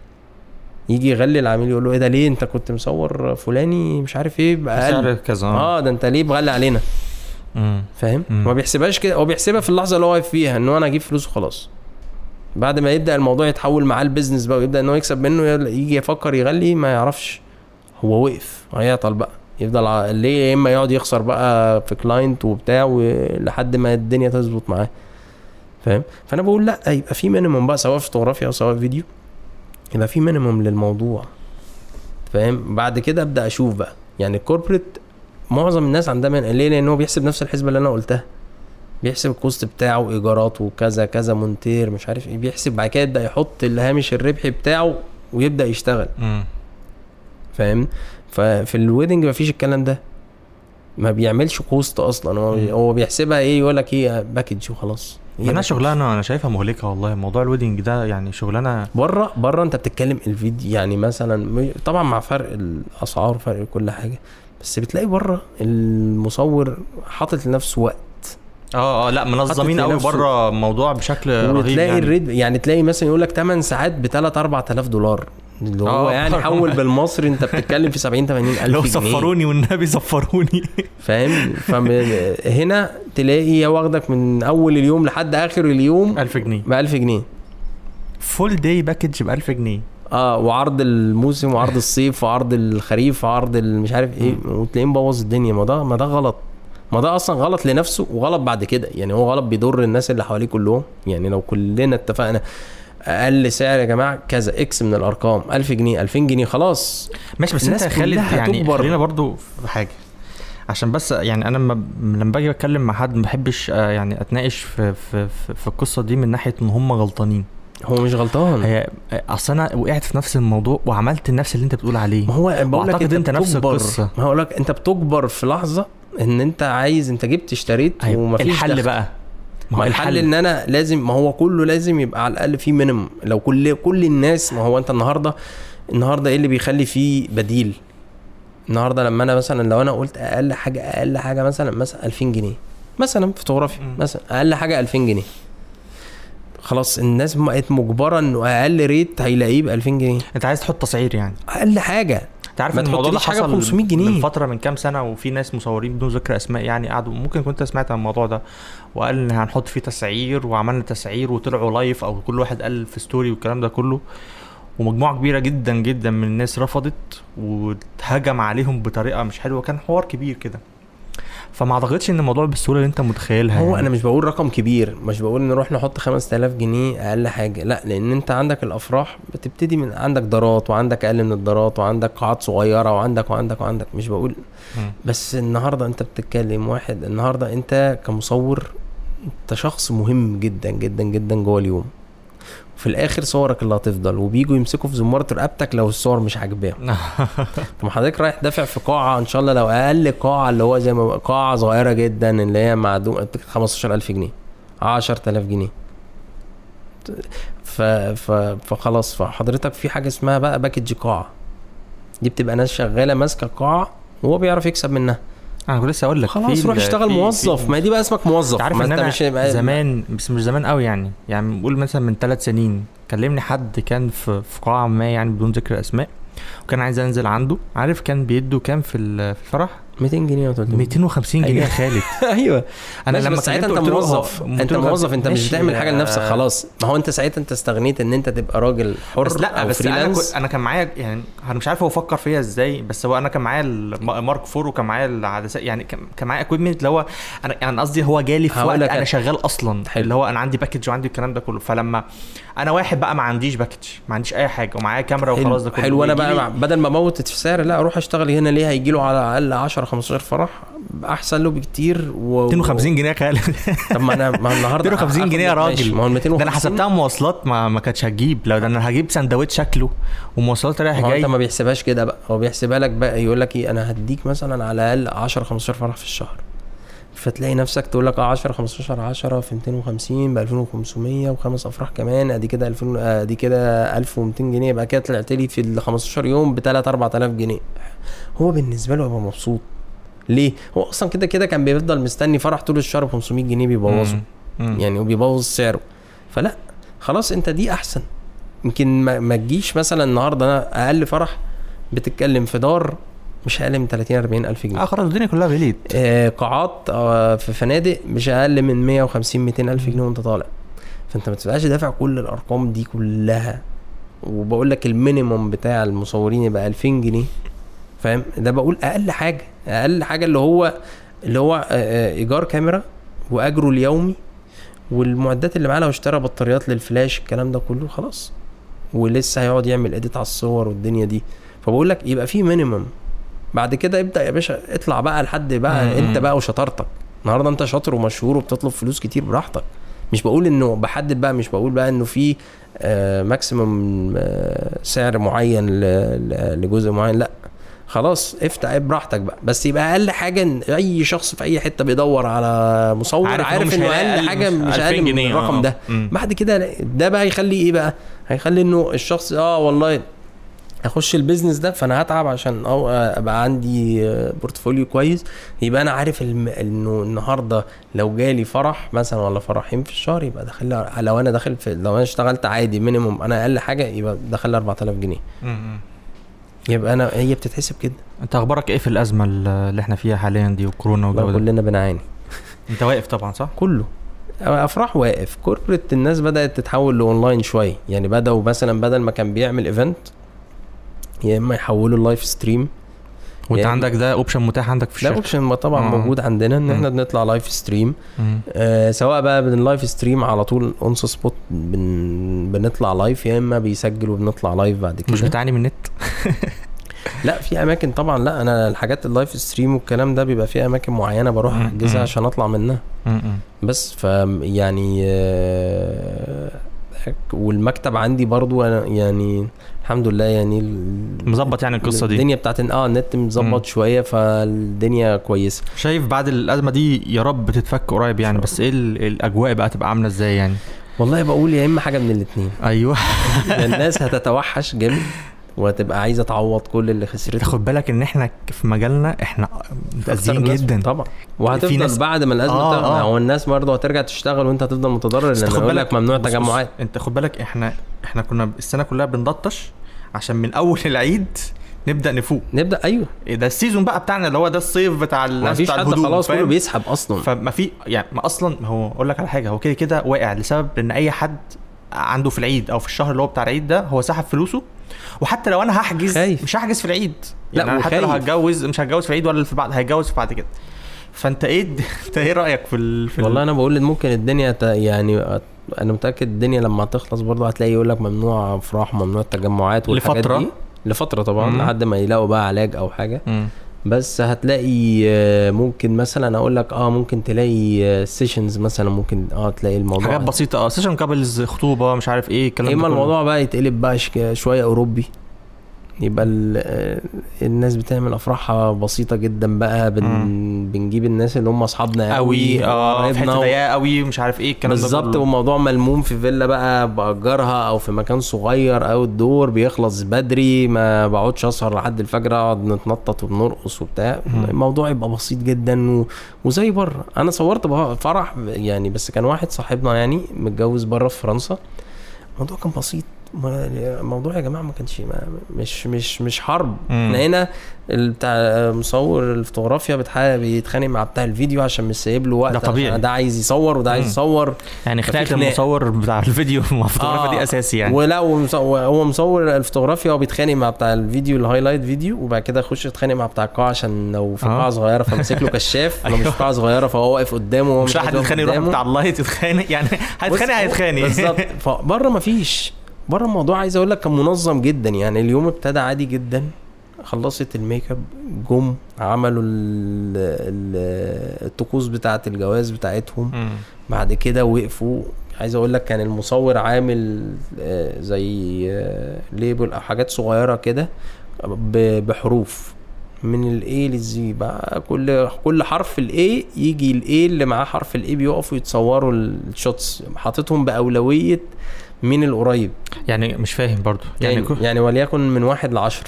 Speaker 2: يجي يغلي العميل يقول له ايه ده ليه انت كنت مصور فلاني مش عارف ايه باقل
Speaker 1: سعر كذا اه
Speaker 2: اه ده انت ليه مغلي علينا
Speaker 1: مم.
Speaker 2: فاهم
Speaker 1: مم.
Speaker 2: ما بيحسبهاش كده هو بيحسبها في اللحظه اللي هو واقف فيها ان هو انا اجيب فلوس وخلاص بعد ما يبدا الموضوع يتحول معاه البيزنس بقى ويبدا ان هو يكسب منه يلا- يجي يفكر يغلي ما يعرفش هو وقف هيعطل بقى يفضل ع- ليه يا اما يقعد يخسر بقى في كلاينت وبتاع و- لحد ما الدنيا تظبط معاه فاهم فانا بقول لا يبقى في مينيموم بقى سواء فوتوغرافيا او سواء فيديو يبقى في مينيموم للموضوع فاهم بعد كده ابدا اشوف بقى يعني الكوربريت معظم الناس عندها من ليه لان هو بيحسب نفس الحسبه اللي انا قلتها بيحسب الكوست بتاعه ايجارات وكذا كذا مونتير مش عارف ايه بيحسب بعد كده يبدا يحط الهامش الربحي بتاعه ويبدا يشتغل
Speaker 1: مم.
Speaker 2: فاهم ففي الويدنج مفيش الكلام ده ما بيعملش كوست اصلا هو
Speaker 1: مم.
Speaker 2: هو بيحسبها ايه يقول لك ايه باكج وخلاص هي
Speaker 1: انا
Speaker 2: package.
Speaker 1: شغلانه انا شايفها مهلكه والله موضوع الويدنج ده يعني شغلانه
Speaker 2: بره بره انت بتتكلم الفيديو يعني مثلا م- طبعا مع فرق الاسعار وفرق كل حاجه بس بتلاقي بره المصور حاطط لنفسه وقت
Speaker 1: اه اه لا منظمين
Speaker 2: حاطط
Speaker 1: قوي
Speaker 2: لنفسه-
Speaker 1: بره الموضوع بشكل رهيب
Speaker 2: وتلاقي
Speaker 1: يعني
Speaker 2: الريت يعني تلاقي مثلا يقول لك 8 ساعات ب 3 4000 دولار اللي هو
Speaker 1: آه.
Speaker 2: يعني حول بالمصري انت بتتكلم في 70 80 الف
Speaker 1: لو
Speaker 2: جنيه
Speaker 1: صفروني والنبي صفروني
Speaker 2: فاهم فهنا تلاقي هي واخدك من اول اليوم لحد اخر اليوم
Speaker 1: 1000 جنيه
Speaker 2: ب 1000 جنيه
Speaker 1: فول داي باكج ب 1000 جنيه
Speaker 2: اه وعرض الموسم وعرض الصيف وعرض الخريف وعرض ال- مش عارف ايه وتلاقيه مبوظ الدنيا ما ده ما ده غلط ما ده اصلا غلط لنفسه وغلط بعد كده يعني هو غلط بيضر الناس اللي حواليه كلهم يعني لو كلنا اتفقنا اقل سعر يا جماعه كذا اكس من الارقام 1000 جنيه 2000 جنيه خلاص
Speaker 1: ماشي بس
Speaker 2: الناس
Speaker 1: انت خالد
Speaker 2: كلها
Speaker 1: يعني
Speaker 2: تكبر.
Speaker 1: خلينا برضو في حاجه عشان بس يعني انا لما لما باجي اتكلم مع حد ما بحبش آه، يعني اتناقش في في في, في القصه دي من ناحيه ان هم غلطانين
Speaker 2: هو مش غلطان
Speaker 1: هي اصل انا وقعت في نفس الموضوع وعملت نفس اللي انت بتقول عليه
Speaker 2: ما هو بقول لك
Speaker 1: وأعتقد
Speaker 2: انت,
Speaker 1: أنت نفس
Speaker 2: بتكبر.
Speaker 1: القصة.
Speaker 2: ما هقول لك انت بتكبر في لحظه ان انت عايز انت جبت اشتريت
Speaker 1: أيوة.
Speaker 2: ومفيش
Speaker 1: الحل
Speaker 2: دخل.
Speaker 1: بقى
Speaker 2: ما الحل ان انا لازم ما هو كله لازم يبقى على الاقل فيه مينيمم لو كل كل الناس ما هو انت النهارده النهارده ايه اللي بيخلي فيه بديل النهارده لما انا مثلا لو انا قلت اقل حاجه اقل حاجه مثلا مثلا 2000 جنيه مثلا فوتوغرافي
Speaker 1: مم.
Speaker 2: مثلا اقل حاجه 2000 جنيه خلاص الناس بقت مجبره انه اقل ريت هيلاقيه ب 2000 جنيه
Speaker 1: انت عايز تحط تصعير يعني
Speaker 2: اقل حاجه
Speaker 1: انت عارف
Speaker 2: ما
Speaker 1: ان الموضوع ده
Speaker 2: تحطليش حاجة ب
Speaker 1: حصل
Speaker 2: 500 جنيه.
Speaker 1: من فتره من كام سنه وفي ناس مصورين بدون ذكر اسماء يعني قعدوا ممكن كنت سمعت عن الموضوع ده وقال ان هنحط فيه تسعير وعملنا تسعير وطلعوا لايف او كل واحد قال في ستوري والكلام ده كله ومجموعه كبيره جدا جدا من الناس رفضت واتهجم عليهم بطريقه مش حلوه كان حوار كبير كده فما اعتقدش ان الموضوع بالسهوله اللي انت متخيلها
Speaker 2: هو
Speaker 1: يعني.
Speaker 2: انا مش بقول رقم كبير مش بقول نروح نحط 5000 جنيه اقل حاجه لا لان انت عندك الافراح بتبتدي من عندك دارات وعندك اقل من الدارات وعندك قاعات صغيره وعندك وعندك وعندك مش بقول
Speaker 1: مم.
Speaker 2: بس النهارده انت بتتكلم واحد النهارده انت كمصور انت شخص مهم جدا جدا جدا جوه اليوم في الاخر صورك اللي هتفضل وبيجوا يمسكوا في زمارة رقبتك لو الصور مش عاجباهم طب حضرتك رايح دافع في قاعه ان شاء الله لو اقل قاعه اللي هو زي ما بقى قاعه صغيره جدا اللي هي معدوم 15000 جنيه 10000 جنيه ف... ف... فخلاص فحضرتك في حاجه اسمها بقى باكج قاعه دي بتبقى ناس شغاله ماسكه قاعه وهو بيعرف يكسب منها
Speaker 1: انا كنت لسه اقول لك
Speaker 2: خلاص
Speaker 1: في
Speaker 2: روح
Speaker 1: ال-
Speaker 2: اشتغل
Speaker 1: في-
Speaker 2: موظف
Speaker 1: في-
Speaker 2: ما دي بقى اسمك موظف
Speaker 1: انت عارف
Speaker 2: ما
Speaker 1: ان
Speaker 2: انت
Speaker 1: انا
Speaker 2: مش
Speaker 1: زمان بس مش زمان قوي يعني يعني نقول مثلا من ثلاث سنين كلمني حد كان في في قاعه ما يعني بدون ذكر اسماء وكان عايز انزل عنده عارف كان بيدوا كام في ال- في الفرح
Speaker 2: 200 جنيه و 300
Speaker 1: 250 جنيه يا خالد
Speaker 2: ايوه
Speaker 1: انا
Speaker 2: ماشي،
Speaker 1: لما
Speaker 2: بس ساعتها
Speaker 1: كلمته
Speaker 2: انت
Speaker 1: قلت له
Speaker 2: موظف
Speaker 1: هو-
Speaker 2: انت
Speaker 1: 250
Speaker 2: موظف انت مش
Speaker 1: ماشي،
Speaker 2: بتعمل حاجه لنفسك
Speaker 1: آه،
Speaker 2: خلاص ما هو انت ساعتها انت استغنيت ان انت تبقى راجل حر
Speaker 1: بس لا
Speaker 2: أو
Speaker 1: بس انا
Speaker 2: فريلانس.
Speaker 1: كنت انا كان معايا يعني انا مش عارف هو فكر فيا ازاي بس هو انا كان معايا المارك فور وكان معايا العدسات يعني كان كان معايا اكويبمنت اللي هو انا يعني قصدي هو جالي في
Speaker 2: هقول
Speaker 1: وقت
Speaker 2: لك
Speaker 1: انا
Speaker 2: أنا.
Speaker 1: شغال اصلا
Speaker 2: حلو.
Speaker 1: اللي هو انا عندي باكج وعندي الكلام ده كله فلما انا واحد بقى ما عنديش باكج ما عنديش اي حاجه ومعايا كاميرا وخلاص ده
Speaker 2: حلو,
Speaker 1: كله
Speaker 2: حلو انا
Speaker 1: ويجي
Speaker 2: بقى
Speaker 1: لي-
Speaker 2: بدل ما اموت في سعر لا اروح اشتغل هنا ليه هيجي له على الاقل 10 15 فرح احسن له بكتير و...
Speaker 1: 250 جنيه يا خالد
Speaker 2: طب ما انا ما النهارده
Speaker 1: 250
Speaker 2: هاخد-
Speaker 1: جنيه يا
Speaker 2: ماشي،
Speaker 1: راجل
Speaker 2: ما هو ال 250
Speaker 1: ده انا حسبتها مواصلات ما ما كانتش هتجيب لو ده انا هجيب سندوتش شكله ومواصلات رايح
Speaker 2: ما هو
Speaker 1: جاي
Speaker 2: انت ما بيحسبهاش كده بقى هو بيحسبها لك بقى يقول لك ايه انا هديك مثلا على الاقل 10 15 فرح في الشهر فتلاقي نفسك تقول لك اه 10 15 10 في 250 ب 2500 وخمس افراح كمان ادي كده 2000 آه، ادي كده 1200 جنيه يبقى كده طلعت لي في ال 15 يوم ب 3 4000 جنيه هو بالنسبه له هيبقى مبسوط ليه؟ هو اصلا كده كده كان بيفضل مستني فرح طول الشهر ب 500 جنيه بيبوظه
Speaker 1: مم. مم.
Speaker 2: يعني وبيبوظ سعره فلا خلاص انت دي احسن يمكن ما, ما تجيش مثلا النهارده انا اقل فرح بتتكلم في دار مش اقل من 30 40 الف جنيه
Speaker 1: اه خلاص الدنيا كلها غليت
Speaker 2: آه قاعات آه في فنادق مش اقل من 150 200 الف جنيه وانت طالع فانت ما تبقاش دافع كل الارقام دي كلها وبقول لك المينيموم بتاع المصورين يبقى 2000 جنيه فاهم ده بقول اقل حاجه اقل حاجه اللي هو اللي هو آه، آه، ايجار كاميرا واجره اليومي والمعدات اللي معاه لو اشترى بطاريات للفلاش الكلام ده كله خلاص ولسه هيقعد يعمل اديت على الصور والدنيا دي فبقول لك يبقى في مينيمم بعد كده ابدا يا باشا اطلع بقى لحد بقى
Speaker 1: مم.
Speaker 2: انت بقى وشطارتك النهارده انت شاطر ومشهور وبتطلب فلوس كتير براحتك مش بقول انه بحدد بقى مش بقول بقى انه في آه ماكسيمم آه سعر معين ل- ل- لجزء معين لا خلاص افتح براحتك بقى بس يبقى اقل حاجه ان اي شخص في اي حته بيدور على مصور عارف, عارف انه
Speaker 1: هيلاقي
Speaker 2: اقل حاجه مش
Speaker 1: 2000
Speaker 2: اقل من
Speaker 1: جنيه،
Speaker 2: الرقم
Speaker 1: آه.
Speaker 2: ده
Speaker 1: مم.
Speaker 2: بعد كده ده بقى يخلي ايه بقى هيخلي انه الشخص اه والله اخش البيزنس ده فانا هتعب عشان أو ابقى عندي آه، بورتفوليو كويس يبقى انا عارف الم... انه النهارده لو جالي فرح مثلا ولا فرحين في الشهر يبقى داخل لي- لو انا داخل في لو انا اشتغلت عادي مينيموم انا اقل حاجه يبقى داخل لي 4000 جنيه
Speaker 1: مم.
Speaker 2: يبقى انا هي بتتحسب كده
Speaker 1: انت اخبارك ايه في الازمه اللي احنا فيها حاليا دي وكورونا
Speaker 2: والله
Speaker 1: والجو ده
Speaker 2: كلنا بنعاني
Speaker 1: انت واقف طبعا صح
Speaker 2: كله افراح واقف كوربريت الناس بدات تتحول لاونلاين شويه يعني بداوا مثلا بدل ما كان بيعمل ايفنت يا اما يحولوا اللايف ستريم
Speaker 1: وانت
Speaker 2: يعني-
Speaker 1: عندك ده اوبشن متاح عندك في
Speaker 2: ده
Speaker 1: الشركه
Speaker 2: اوبشن طبعا
Speaker 1: آه.
Speaker 2: موجود عندنا ان
Speaker 1: مم.
Speaker 2: احنا بنطلع لايف ستريم
Speaker 1: مم.
Speaker 2: آه سواء بقى من اللايف ستريم على طول اون سبوت بن بنطلع لايف يا اما بيسجل وبنطلع لايف بعد
Speaker 1: مش
Speaker 2: كده
Speaker 1: بتعاني من النت
Speaker 2: لا في اماكن طبعا لا انا الحاجات اللايف ستريم والكلام ده بيبقى في اماكن معينه بروح
Speaker 1: مم.
Speaker 2: احجزها
Speaker 1: مم.
Speaker 2: عشان اطلع منها
Speaker 1: مم.
Speaker 2: بس ف يعني آه، والمكتب عندي برضو أنا يعني الحمد لله يعني ال-
Speaker 1: مظبط يعني القصه دي
Speaker 2: الدنيا بتاعت اه النت
Speaker 1: مم.
Speaker 2: مظبط شويه فالدنيا كويسه
Speaker 1: شايف بعد الازمه دي يا رب تتفك قريب يعني بس ايه ال- الاجواء بقى تبقى عامله ازاي يعني
Speaker 2: والله بقول يا اما حاجه من الاثنين
Speaker 1: ايوه
Speaker 2: الناس هتتوحش جامد وهتبقى عايزه تعوض كل اللي خسرته
Speaker 1: تاخد بالك ان احنا في مجالنا احنا متاذيين
Speaker 2: أكتر ناس-
Speaker 1: جدا
Speaker 2: طبعا
Speaker 1: في
Speaker 2: وهتفضل
Speaker 1: ناس-
Speaker 2: بعد ما الازمه
Speaker 1: آه،
Speaker 2: آه
Speaker 1: آه.
Speaker 2: هو الناس برضه هترجع تشتغل وانت هتفضل متضرر
Speaker 1: بس
Speaker 2: لان
Speaker 1: تاخد
Speaker 2: يقول
Speaker 1: بالك-
Speaker 2: لك ممنوع
Speaker 1: بص- بص،
Speaker 2: تجمعات
Speaker 1: انت خد بالك احنا احنا كنا السنه كلها بنلطش عشان من اول العيد نبدا نفوق
Speaker 2: نبدا ايوه
Speaker 1: إيه ده السيزون بقى بتاعنا اللي هو ده الصيف بتاع
Speaker 2: ما
Speaker 1: الناس
Speaker 2: فيش
Speaker 1: بتاع
Speaker 2: حد
Speaker 1: الهدوم
Speaker 2: خلاص كله
Speaker 1: فاهم؟
Speaker 2: بيسحب اصلا
Speaker 1: فما في يعني ما اصلا ما هو اقول لك على حاجه هو كده كده واقع لسبب ان اي حد عنده في العيد او في الشهر اللي هو بتاع العيد ده هو سحب فلوسه وحتى لو انا هحجز
Speaker 2: خايف.
Speaker 1: مش هحجز في العيد
Speaker 2: لا،
Speaker 1: يعني انا حتى لو
Speaker 2: وخايف.
Speaker 1: هتجوز مش هتجوز في العيد ولا في بعد هيتجوز في بعد كده فانت ايه الد- انت ايه رايك في ال... في ال-
Speaker 2: والله انا بقول إن ممكن الدنيا ت... يعني أت- انا متاكد الدنيا لما تخلص برضه هتلاقي يقول لك ممنوع افراح ممنوع تجمعات والحاجات
Speaker 1: لفترة؟
Speaker 2: دي لفتره طبعا
Speaker 1: مم.
Speaker 2: لحد ما يلاقوا بقى علاج او حاجه
Speaker 1: مم.
Speaker 2: بس هتلاقي آه، ممكن مثلا اقول لك اه ممكن تلاقي سيشنز مثلا ممكن اه تلاقي الموضوع
Speaker 1: حاجات بسيطه اه سيشن كابلز خطوبه مش عارف ايه الكلام
Speaker 2: اما
Speaker 1: ده كله.
Speaker 2: الموضوع بقى يتقلب بقى شك- شويه اوروبي يبقى ال- آه، الناس بتعمل افراحها بسيطه جدا بقى بن... بنجيب الناس اللي هم اصحابنا
Speaker 1: قوي اه في
Speaker 2: وقرايبنا
Speaker 1: حته
Speaker 2: و-
Speaker 1: ضيقه قوي مش عارف ايه الكلام ده
Speaker 2: بالظبط
Speaker 1: كله.
Speaker 2: والموضوع ملموم في فيلا بقى باجرها او في مكان صغير او الدور بيخلص بدري ما بقعدش اسهر لحد الفجر اقعد نتنطط وبنرقص وبتاع
Speaker 1: مم.
Speaker 2: الموضوع يبقى بسيط جدا و... وزي بره انا صورت بقى فرح يعني بس كان واحد صاحبنا يعني متجوز بره في فرنسا الموضوع كان بسيط ما- الموضوع يا جماعه ما كانش ما مش مش مش حرب
Speaker 1: مم.
Speaker 2: احنا هنا ال- بتاع مصور الفوتوغرافيا بتح- بيتخانق مع بتاع الفيديو عشان مش سايب له وقت
Speaker 1: ده طبيعي.
Speaker 2: عشان ده عايز يصور وده عايز
Speaker 1: مم.
Speaker 2: يصور
Speaker 1: يعني
Speaker 2: ففي
Speaker 1: خناقه
Speaker 2: خناق.
Speaker 1: المصور بتاع الفيديو مع الفوتوغرافيا دي
Speaker 2: آه.
Speaker 1: اساسي يعني
Speaker 2: ولا هو مص- هو مصور الفوتوغرافيا وبيتخانق مع بتاع الفيديو الهايلايت فيديو وبعد كده يخش يتخانق مع بتاع القاعه عشان لو في
Speaker 1: آه.
Speaker 2: قاعه صغيره فماسك له كشاف لو مش في قاعه صغيره فهو واقف قدامه وهو
Speaker 1: مش لاقي حد
Speaker 2: عايز يقف
Speaker 1: يتخانق يروح
Speaker 2: قدامه.
Speaker 1: بتاع اللايت يتخانق يعني هيتخانق
Speaker 2: بص،
Speaker 1: هيتخانق
Speaker 2: بالظبط فبره مفيش بره الموضوع عايز اقول لك كان منظم جدا يعني اليوم ابتدى عادي جدا خلصت الميك اب جم عملوا ال- ال- الطقوس بتاعه الجواز بتاعتهم
Speaker 1: مم.
Speaker 2: بعد كده وقفوا عايز اقول لك كان المصور عامل آه، زي آه، ليبل او حاجات صغيره كده ب- بحروف من الاي للزي بقى كل كل حرف الاي يجي الاي اللي معاه حرف الاي بيقفوا يتصوروا الشوتس حاططهم باولويه من القريب
Speaker 1: يعني مش فاهم برضو يعني
Speaker 2: يعني,
Speaker 1: كو...
Speaker 2: يعني وليكن من واحد لعشرة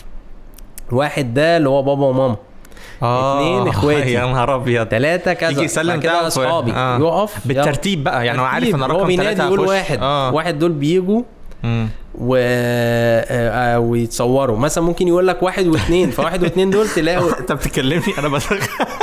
Speaker 2: واحد ده اللي هو بابا وماما
Speaker 1: اه
Speaker 2: اتنين إخواتي.
Speaker 1: يا نهار ابيض
Speaker 2: ثلاثة كذا
Speaker 1: يجي يسلم
Speaker 2: بعد كده
Speaker 1: بتاعه في-
Speaker 2: اصحابي
Speaker 1: آه.
Speaker 2: يقف يلا.
Speaker 1: بالترتيب بقى يعني هو عارف ان
Speaker 2: ترتيب. هو
Speaker 1: رقم
Speaker 2: بينادي
Speaker 1: ثلاثة
Speaker 2: يقول
Speaker 1: هخش.
Speaker 2: واحد
Speaker 1: اه
Speaker 2: واحد دول بيجوا
Speaker 1: مم.
Speaker 2: و... آه، آه، ويتصوروا مثلا ممكن يقول لك واحد واثنين فواحد واثنين دول تلاقوا
Speaker 1: انت بتكلمني انا بتخيل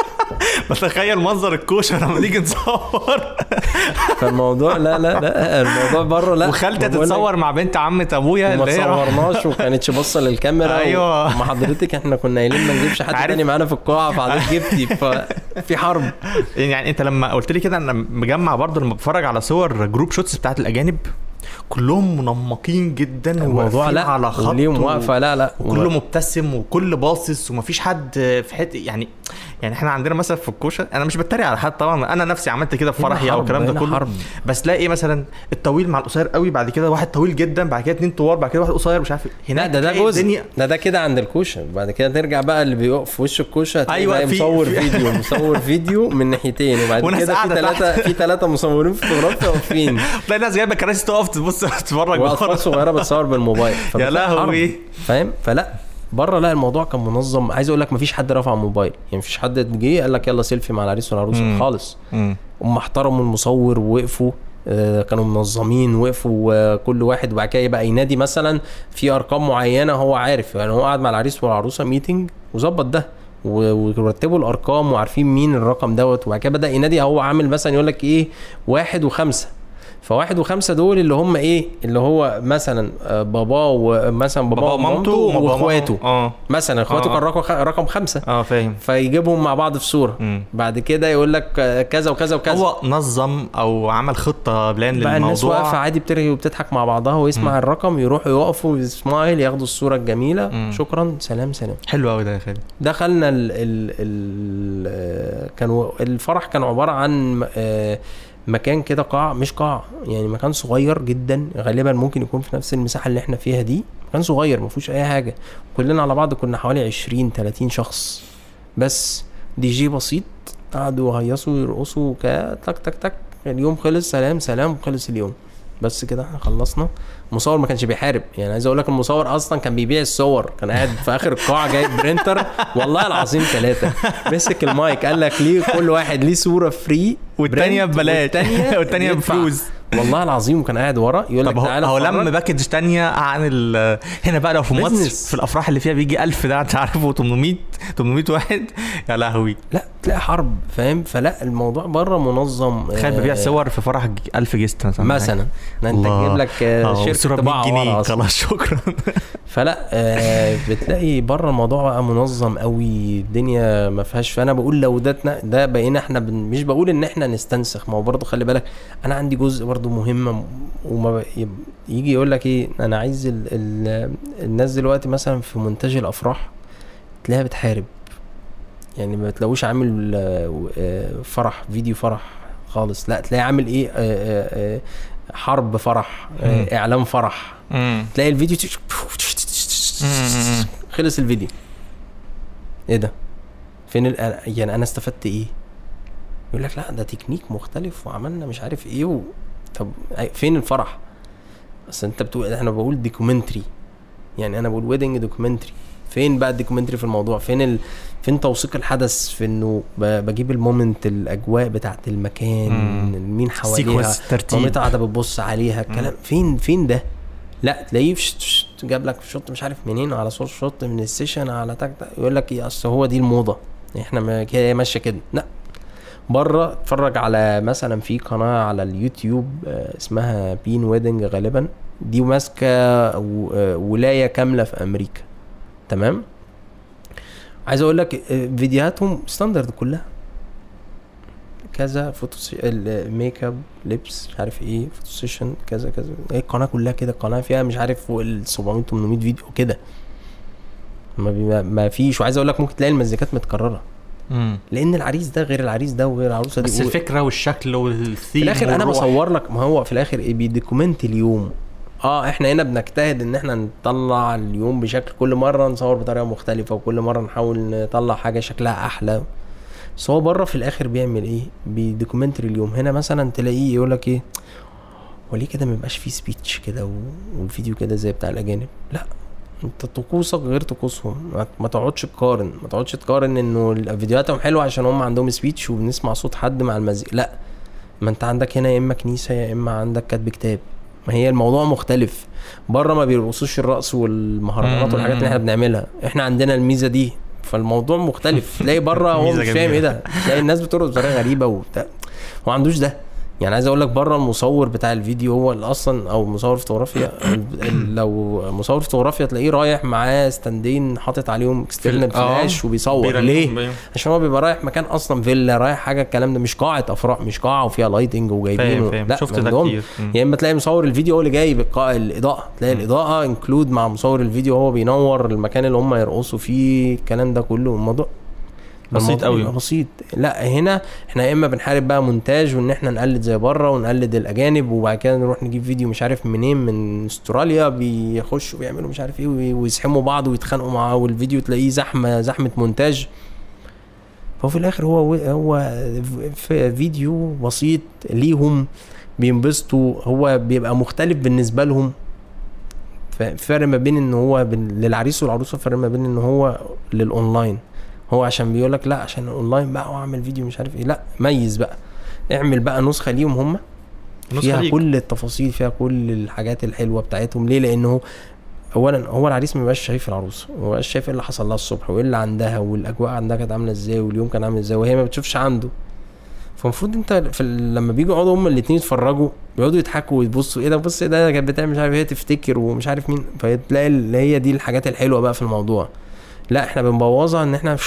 Speaker 1: بتخيل منظر الكوشه لما نيجي نصور
Speaker 2: فالموضوع لا لا لا الموضوع بره لا
Speaker 1: وخالتي
Speaker 2: بقول لك
Speaker 1: تتصور مع بنت عمة ابويا
Speaker 2: وما
Speaker 1: اللي هي
Speaker 2: صورناش وكانتش باصه للكاميرا
Speaker 1: أيوة.
Speaker 2: ما حضرتك احنا كنا قايلين ما نجيبش حد
Speaker 1: عارف-
Speaker 2: تاني معانا في القاعه فحضرتك جبتي ففي حرب
Speaker 1: يعني انت لما قلت لي كده انا مجمع برضه لما بتفرج على صور جروب شوتس بتاعت الاجانب كلهم منمقين جدا
Speaker 2: الموضوع
Speaker 1: وواقفين
Speaker 2: لا
Speaker 1: على خط
Speaker 2: وليهم
Speaker 1: و-
Speaker 2: واقفه لا لا
Speaker 1: وكله مبتسم وكل باصص ومفيش حد في حته يعني يعني احنا عندنا مثلا في الكوشه انا مش بتريق على حد طبعا انا نفسي عملت كده في فرحي او الكلام ده
Speaker 2: هنا
Speaker 1: كله
Speaker 2: حرب
Speaker 1: بس تلاقي ايه مثلا الطويل مع القصير قوي بعد كده واحد طويل جدا بعد كده اتنين طوال بعد كده واحد قصير مش عارف إيه.
Speaker 2: لا
Speaker 1: هناك
Speaker 2: ده ده
Speaker 1: تلاقي
Speaker 2: جزء
Speaker 1: الدنيا
Speaker 2: ده ده كده عند الكوشه بعد كده ترجع بقى اللي بيقف في وش الكوشه هتلاقي
Speaker 1: أيوة،
Speaker 2: بقى
Speaker 1: في-
Speaker 2: مصور
Speaker 1: في-
Speaker 2: فيديو مصور فيديو من ناحيتين وبعد
Speaker 1: وناس
Speaker 2: كده في
Speaker 1: قاعدة
Speaker 2: ثلاثه في ثلاثه مصورين فوتوغرافيا واقفين
Speaker 1: تلاقي ناس جايبه كراسي تقف تبص تتفرج
Speaker 2: واطفال
Speaker 1: بره.
Speaker 2: صغيره بتصور بالموبايل
Speaker 1: يا
Speaker 2: فبتلاقي حرب.
Speaker 1: لهوي
Speaker 2: فاهم فلا بره لا الموضوع كان منظم عايز اقول لك مفيش حد رفع موبايل يعني مفيش حد جه قال لك يلا سيلفي مع العريس والعروسه
Speaker 1: مم.
Speaker 2: خالص
Speaker 1: مم.
Speaker 2: هم احترموا المصور ووقفوا آه، كانوا منظمين وقفوا آه، كل واحد وبعد كده يبقى ينادي مثلا في ارقام معينه هو عارف يعني هو قاعد مع العريس والعروسه ميتنج وظبط ده و- ورتبوا الارقام وعارفين مين الرقم دوت وبعد كده بدا ينادي هو عامل مثلا يقول لك ايه واحد وخمسه فواحد وخمسه دول اللي هم ايه اللي هو مثلا آه، باباه ومثلا باباه
Speaker 1: بابا ومامته
Speaker 2: ومامته
Speaker 1: وبابا
Speaker 2: واخواته
Speaker 1: اه
Speaker 2: مثلا اخواته
Speaker 1: آه.
Speaker 2: كان رقم رقم خمسه
Speaker 1: اه فاهم
Speaker 2: فيجيبهم مع بعض في صوره
Speaker 1: مم.
Speaker 2: بعد كده يقول لك آه، كذا وكذا وكذا
Speaker 1: هو نظم او عمل خطه بلان
Speaker 2: بقى الناس واقفه
Speaker 1: للموضوع
Speaker 2: عادي بترغي وبتضحك مع بعضها ويسمع
Speaker 1: مم.
Speaker 2: الرقم يروحوا يقفوا يسمايل ياخدوا الصوره الجميله
Speaker 1: مم.
Speaker 2: شكرا سلام سلام
Speaker 1: حلو قوي ده يا خالد
Speaker 2: دخلنا ال ال ال آه، كانوا الفرح كان عباره عن آه، مكان كده قاع مش قاع يعني مكان صغير جدا غالبا ممكن يكون في نفس المساحه اللي احنا فيها دي مكان صغير ما فيهوش اي حاجه كلنا على بعض كنا حوالي 20 30 شخص بس دي جي بسيط قعدوا يهيصوا ويرقصوا ك- تك تك تك اليوم خلص سلام سلام خلص اليوم بس كده احنا خلصنا المصور ما كانش بيحارب يعني عايز اقول لك المصور اصلا كان بيبيع الصور كان قاعد في اخر القاعه جايب برينتر والله العظيم ثلاثه مسك المايك قال لك ليه كل واحد ليه صوره فري
Speaker 1: والتانية
Speaker 2: برنت،
Speaker 1: ببلاش
Speaker 2: والتانية
Speaker 1: والتانية
Speaker 2: بيدفع.
Speaker 1: بفلوس
Speaker 2: والله العظيم كان قاعد ورا يقول لك
Speaker 1: طب هو,
Speaker 2: تعالى
Speaker 1: هو
Speaker 2: اتفرج.
Speaker 1: لما باكج تانية عن ال هنا بقى لو في مصر
Speaker 2: بيزنس.
Speaker 1: في الافراح اللي فيها بيجي 1000 ده انت عارفه 800 800 واحد يا لهوي
Speaker 2: لا تلاقي حرب فاهم فلا الموضوع بره منظم
Speaker 1: تخيل
Speaker 2: آه،
Speaker 1: ببيع صور في فرح 1000 جيست مثلا
Speaker 2: مثلا ده انت
Speaker 1: الله.
Speaker 2: تجيب لك آه،
Speaker 1: اه
Speaker 2: شركه
Speaker 1: والصورة ب 100
Speaker 2: طباعه ورا
Speaker 1: جنيه
Speaker 2: أصلاً.
Speaker 1: خلاص شكرا
Speaker 2: فلا آه بتلاقي بره الموضوع بقى منظم قوي الدنيا ما فيهاش فانا بقول لو ده تنا- ده بقينا احنا بن مش بقول ان احنا نستنسخ ما هو برضه خلي بالك انا عندي جزء برضه مهم وما ب... يب- يجي يقول لك ايه انا عايز ال... ال... الناس دلوقتي مثلا في مونتاج الافراح تلاقيها بتحارب يعني ما تلاقوش عامل آه، آه، فرح فيديو فرح خالص لا تلاقي عامل ايه آه، آه، آه، حرب فرح
Speaker 1: مم.
Speaker 2: آه، اعلام فرح تلاقي الفيديو تش-
Speaker 1: مم.
Speaker 2: خلص الفيديو ايه ده فين ال... يعني انا استفدت ايه يقول لك لا ده تكنيك مختلف وعملنا مش عارف ايه و... طب أي- فين الفرح بس انت بتقول احنا بقول دوكيومنتري يعني انا بقول ويدنج دوكيومنتري فين بقى الدوكيومنتري في الموضوع فين ال... فين توثيق الحدث في انه ب... بجيب المومنت الاجواء بتاعت المكان
Speaker 1: مم.
Speaker 2: مين حواليها
Speaker 1: سيكونس ترتيب
Speaker 2: مامتها قاعده بتبص عليها الكلام فين فين ده لا تلاقيه فشت فشت جاب لك شوت مش عارف منين على صوت شوت من السيشن على تك تك يقول لك ايه اصل هو دي الموضه احنا ما كده ماشيه كده لا بره اتفرج على مثلا في قناه على اليوتيوب آه، اسمها بين ويدنج غالبا دي ماسكه و- آه، ولايه كامله في امريكا تمام عايز اقول لك آه، فيديوهاتهم ستاندرد كلها كذا فوتو سي... الميك اب لبس مش عارف ايه فوتو سيشن كذا كذا ايه القناه كلها كده القناه فيها مش عارف فوق ال 700 800 فيديو كده ما, بي... ما- ما فيش وعايز اقول لك ممكن تلاقي المزيكات متكرره
Speaker 1: مم.
Speaker 2: لان العريس ده غير العريس ده وغير العروسه دي
Speaker 1: بس
Speaker 2: و-
Speaker 1: الفكره والشكل والثيم
Speaker 2: في الاخر انا
Speaker 1: والروح.
Speaker 2: بصور لك ما هو في الاخر ايه بيدوكيومنت اليوم اه احنا هنا بنجتهد ان احنا نطلع اليوم بشكل كل مره نصور بطريقه مختلفه وكل مره نحاول نطلع حاجه شكلها احلى بس هو بره في الاخر بيعمل ايه بيدوكيومنتري اليوم هنا مثلا تلاقيه يقول لك ايه هو ليه كده ما يبقاش فيه سبيتش كده و- والفيديو كده زي بتاع الاجانب لا انت طقوسك غير طقوسهم ما- ما تقعدش تقارن ما تقعدش تقارن انه فيديوهاتهم حلوه عشان هم عندهم سبيتش وبنسمع صوت حد مع المزيكا لا ما انت عندك هنا يا اما كنيسه يا اما عندك كاتب كتاب ما هي الموضوع مختلف بره ما بيرقصوش الرقص والمهرجانات
Speaker 1: مم.
Speaker 2: والحاجات اللي احنا بنعملها احنا عندنا الميزه دي فالموضوع مختلف تلاقي بره هو
Speaker 1: ميزة
Speaker 2: مش فاهم
Speaker 1: جميلة.
Speaker 2: ايه ده تلاقي الناس بترقص بطريقه غريبه وبتاع هو ما عندوش ده يعني عايز اقول لك بره المصور بتاع الفيديو هو اللي اصلا او مصور فوتوغرافيا ال- ال- لو مصور فوتوغرافيا تلاقيه رايح معاه ستاندين حاطط عليهم اكسترنال
Speaker 1: آه.
Speaker 2: فلاش وبيصور
Speaker 1: بيرنم-
Speaker 2: ليه؟
Speaker 1: بي-
Speaker 2: عشان هو بيبقى رايح مكان اصلا فيلا رايح حاجه الكلام ده مش قاعه افراح مش قاعه وفيها لايتنج وجايبين
Speaker 1: فاهم
Speaker 2: و-
Speaker 1: فاهم
Speaker 2: لا
Speaker 1: شفت ده
Speaker 2: عندهم
Speaker 1: كتير مم.
Speaker 2: يا اما تلاقي مصور الفيديو هو اللي جايب القاء الاضاءه تلاقي
Speaker 1: مم.
Speaker 2: الاضاءه انكلود مع مصور الفيديو هو بينور المكان اللي هم يرقصوا فيه الكلام ده كله الموضوع
Speaker 1: بسيط
Speaker 2: الموضوع
Speaker 1: قوي.
Speaker 2: يبقى بسيط لا هنا احنا يا اما بنحارب بقى مونتاج وان احنا نقلد زي بره ونقلد الاجانب وبعد كده نروح نجيب فيديو مش عارف منين من استراليا بيخشوا بيعملوا مش عارف ايه وي- ويزحموا بعض ويتخانقوا معاه والفيديو تلاقيه زحمه زحمه مونتاج فهو في الاخر هو هو في فيديو بسيط ليهم بينبسطوا هو بيبقى مختلف بالنسبه لهم ف- فرق ما بين ان هو بين للعريس والعروسه فرق ما بين ان هو للاونلاين هو عشان بيقول لك لا عشان الاونلاين بقى واعمل فيديو مش عارف ايه لا ميز بقى اعمل بقى نسخه ليهم هم
Speaker 1: نسخة
Speaker 2: فيها
Speaker 1: ليك.
Speaker 2: كل التفاصيل فيها كل الحاجات الحلوه بتاعتهم ليه لانه اولا هو العريس ما بيبقاش شايف العروسه ما بيبقاش شايف ايه اللي حصل لها الصبح وايه اللي عندها والاجواء عندها كانت عامله ازاي واليوم كان عامل ازاي وهي ما بتشوفش عنده فالمفروض انت في ال- لما بيجوا يقعدوا هما الاثنين يتفرجوا بيقعدوا يضحكوا ويبصوا ايه ده بص ايه ده كانت بتعمل مش عارف هي تفتكر ومش عارف مين فتلاقي اللي هي دي الحاجات الحلوه بقى في الموضوع لا احنا بنبوظها ان احنا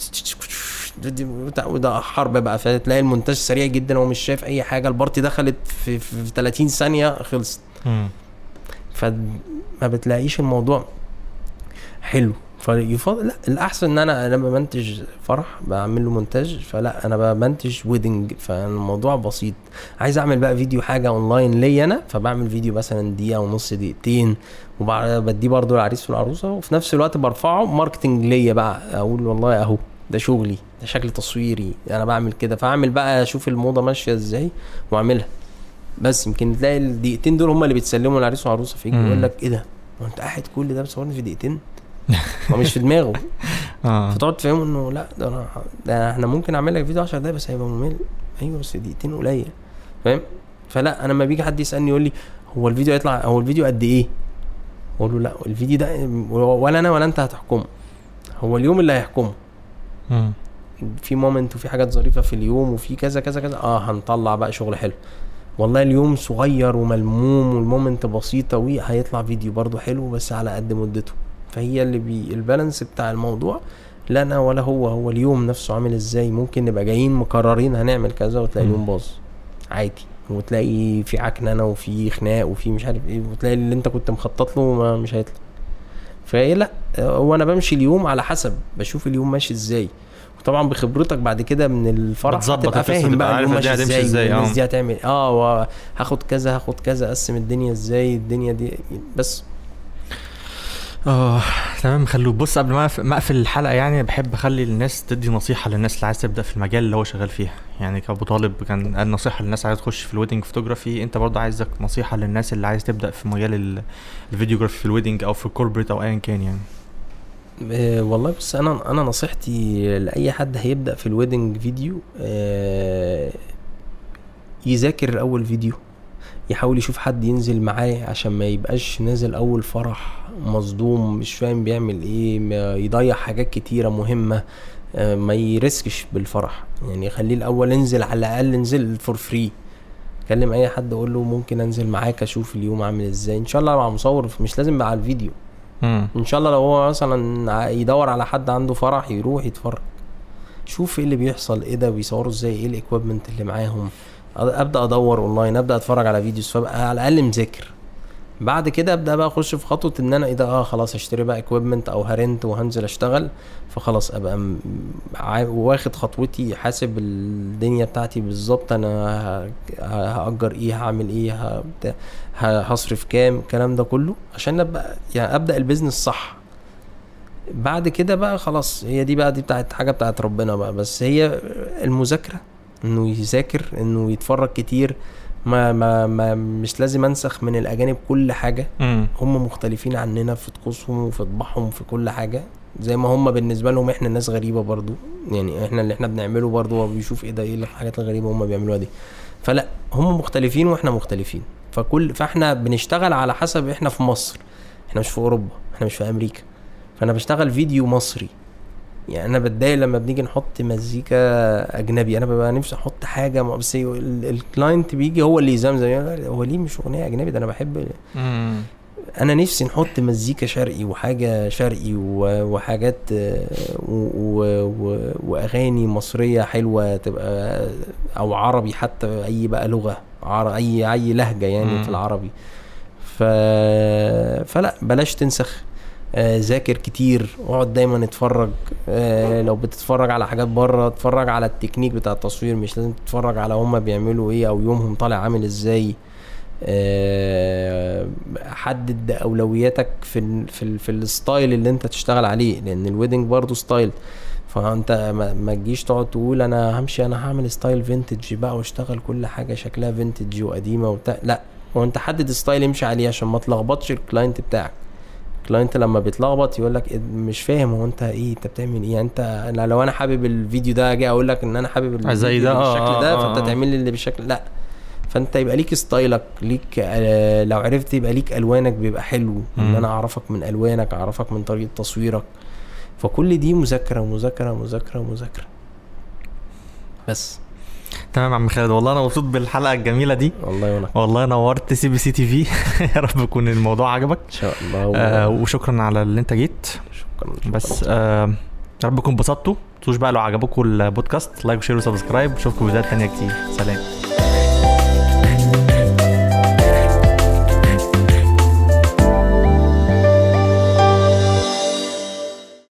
Speaker 2: وده حرب بقى فتلاقي المونتاج سريع جدا وهو مش شايف اي حاجه البارتي دخلت في, في, في 30 ثانيه خلصت
Speaker 1: مم.
Speaker 2: فما بتلاقيش الموضوع حلو فيفضل لا الاحسن ان انا انا بمنتج فرح بعمل له مونتاج فلا انا بمنتج ويدنج فالموضوع بسيط عايز اعمل بقى فيديو حاجه اونلاين ليا انا فبعمل فيديو مثلا دقيقه ونص دقيقتين وبديه برضو العريس والعروسه وفي نفس الوقت برفعه ماركتنج ليا بقى اقول والله اهو ده شغلي ده شكل تصويري انا بعمل كده فاعمل بقى اشوف الموضه ماشيه ازاي واعملها بس يمكن تلاقي الدقيقتين دول هم اللي بيتسلموا العريس والعروسه فيجي
Speaker 1: مم.
Speaker 2: يقول لك ايه ده هو انت قاعد كل ده بتصورني في دقيقتين هو مش في دماغه
Speaker 1: اه
Speaker 2: فتقعد تفهمه انه لا ده انا ده احنا ممكن اعمل لك فيديو 10 دقايق بس هيبقى ممل ايوه بس دقيقتين قليل فاهم فلا انا لما بيجي حد يسالني يقول لي هو الفيديو هيطلع هو الفيديو قد ايه اقول له لا الفيديو ده ولا انا ولا انت هتحكمه هو اليوم اللي هيحكمه
Speaker 1: مم.
Speaker 2: في مومنت وفي حاجات ظريفه في اليوم وفي كذا كذا كذا اه هنطلع بقى شغل حلو والله اليوم صغير وملموم والمومنت بسيطه وهيطلع فيديو برضو حلو بس على قد مدته فهي اللي بي البالانس بتاع الموضوع لا انا ولا هو هو اليوم نفسه عامل ازاي ممكن نبقى جايين مقررين هنعمل كذا وتلاقي
Speaker 1: مم.
Speaker 2: اليوم باظ عادي وتلاقي في عكننه وفي خناق وفي مش عارف ايه وتلاقي اللي انت كنت مخطط له ما مش هيطلع فايه لا هو انا بمشي اليوم على حسب بشوف اليوم ماشي ازاي وطبعا بخبرتك بعد كده من الفرح
Speaker 1: بتظبط
Speaker 2: هتبقى
Speaker 1: القصة،
Speaker 2: فاهم
Speaker 1: تبقى
Speaker 2: بقى
Speaker 1: عارف
Speaker 2: اليوم
Speaker 1: الدنيا
Speaker 2: ماشي
Speaker 1: هتمشي
Speaker 2: ازاي
Speaker 1: إزاي، اه.
Speaker 2: والناس دي هتعمل اه وهاخد كذا هاخد كذا اقسم الدنيا ازاي الدنيا دي بس
Speaker 1: اه تمام خلو بص قبل ما أقف- ما اقفل الحلقه يعني بحب اخلي الناس تدي نصيحه للناس اللي عايز تبدا في المجال اللي هو شغال فيها يعني كابو طالب كان قال نصيحه للناس عايز تخش في الويدنج فوتوغرافي انت برضه عايزك نصيحه للناس اللي عايز تبدا في مجال ال- الفيديوغرافي في الويدنج او في الكوربريت او ايا كان يعني
Speaker 2: آه والله بص انا انا نصيحتي لاي حد هيبدا في الويدنج فيديو آه يذاكر اول فيديو يحاول يشوف حد ينزل معاه عشان ما يبقاش نازل اول فرح مصدوم مش فاهم بيعمل ايه ما يضيع حاجات كتيرة مهمة آه، ما يرسكش بالفرح يعني يخليه الاول انزل على الاقل انزل فور فري كلم اي حد اقول له ممكن انزل معاك اشوف اليوم عامل ازاي ان شاء الله مع مصور مش لازم مع الفيديو
Speaker 1: امم
Speaker 2: ان شاء الله لو هو مثلا ع- يدور على حد عنده فرح يروح يتفرج شوف ايه اللي بيحصل ايه ده بيصوروا ازاي ايه الاكويبمنت اللي معاهم أ- ابدا ادور اونلاين ابدا اتفرج على فيديوز فابقى على الاقل مذاكر بعد كده ابدا بقى اخش في خطوه ان انا ايه ده اه خلاص اشتري بقى اكويبمنت او هرنت وهنزل اشتغل فخلاص ابقى م- عا- واخد خطوتي حاسب الدنيا بتاعتي بالظبط انا ه- ه- هاجر ايه هعمل ايه ه- بتاع- ه- هصرف كام الكلام ده كله عشان ابقى يعني ابدا البيزنس صح بعد كده بقى خلاص هي دي بقى دي بتاعت حاجه بتاعت ربنا بقى بس هي المذاكره انه يذاكر انه يتفرج كتير ما ما ما مش لازم انسخ من الاجانب كل حاجه
Speaker 1: امم
Speaker 2: هم مختلفين عننا في طقوسهم وفي طباعهم في كل حاجه زي ما هم بالنسبه لهم احنا ناس غريبه برضو يعني احنا اللي احنا بنعمله برضو هو بيشوف ايه ده ايه الحاجات الغريبه هم بيعملوها دي فلا هم مختلفين واحنا مختلفين فكل فاحنا بنشتغل على حسب احنا في مصر احنا مش في اوروبا احنا مش في امريكا فانا بشتغل فيديو مصري يعني انا بتضايق لما بنيجي نحط مزيكا اجنبي انا ببقى نفسي احط حاجه م- بس ال- الكلاينت بيجي هو اللي يزمزم يقول هو ليه مش اغنيه اجنبي ده انا بحب
Speaker 1: امم
Speaker 2: انا نفسي نحط مزيكا شرقي وحاجه شرقي و- وحاجات آه، و- و- و- واغاني مصريه حلوه تبقى او عربي حتى اي بقى لغه عر... اي اي لهجه يعني
Speaker 1: مم.
Speaker 2: في العربي ف... فلا بلاش تنسخ آه، ذاكر كتير اقعد دايما اتفرج آه، لو بتتفرج على حاجات بره اتفرج على التكنيك بتاع التصوير مش لازم تتفرج على هما بيعملوا ايه او يومهم طالع عامل ازاي آه، حدد اولوياتك في ال في ال في الستايل اللي انت تشتغل عليه لان الويدنج برضو ستايل فانت ما, ما تجيش تقعد تقول انا همشي انا هعمل ستايل فينتج بقى واشتغل كل حاجه شكلها فينتج وقديمه وبتاع لا هو انت حدد ستايل امشي عليه عشان ما تلخبطش الكلاينت بتاعك الكلاينت لما بيتلخبط يقول لك مش فاهم هو انت ايه انت بتعمل ايه يعني انت لو انا حابب الفيديو ده اجي اقول لك ان انا حابب الفيديو
Speaker 1: زي ده، آه،
Speaker 2: بالشكل
Speaker 1: آه،
Speaker 2: ده
Speaker 1: آه،
Speaker 2: فانت
Speaker 1: آه.
Speaker 2: تعمل لي اللي بالشكل لا فانت يبقى ليك ستايلك ليك آه لو عرفت يبقى ليك الوانك بيبقى حلو ان
Speaker 1: مم.
Speaker 2: انا اعرفك من الوانك اعرفك من طريقه تصويرك فكل دي مذاكره ومذاكره ومذاكره ومذاكره بس
Speaker 1: تمام يا عم خالد والله انا مبسوط بالحلقه الجميله دي
Speaker 2: والله وانا
Speaker 1: والله نورت سي بي سي تي في يا رب يكون الموضوع عجبك
Speaker 2: ان شاء الله و...
Speaker 1: آه وشكرا على اللي انت جيت
Speaker 2: شكرا شكراً.
Speaker 1: بس آه يا رب تكونوا انبسطتوا ما تنسوش بقى لو عجبكم البودكاست لايك وشير وسبسكرايب اشوفكم فيديوهات تانية كتير سلام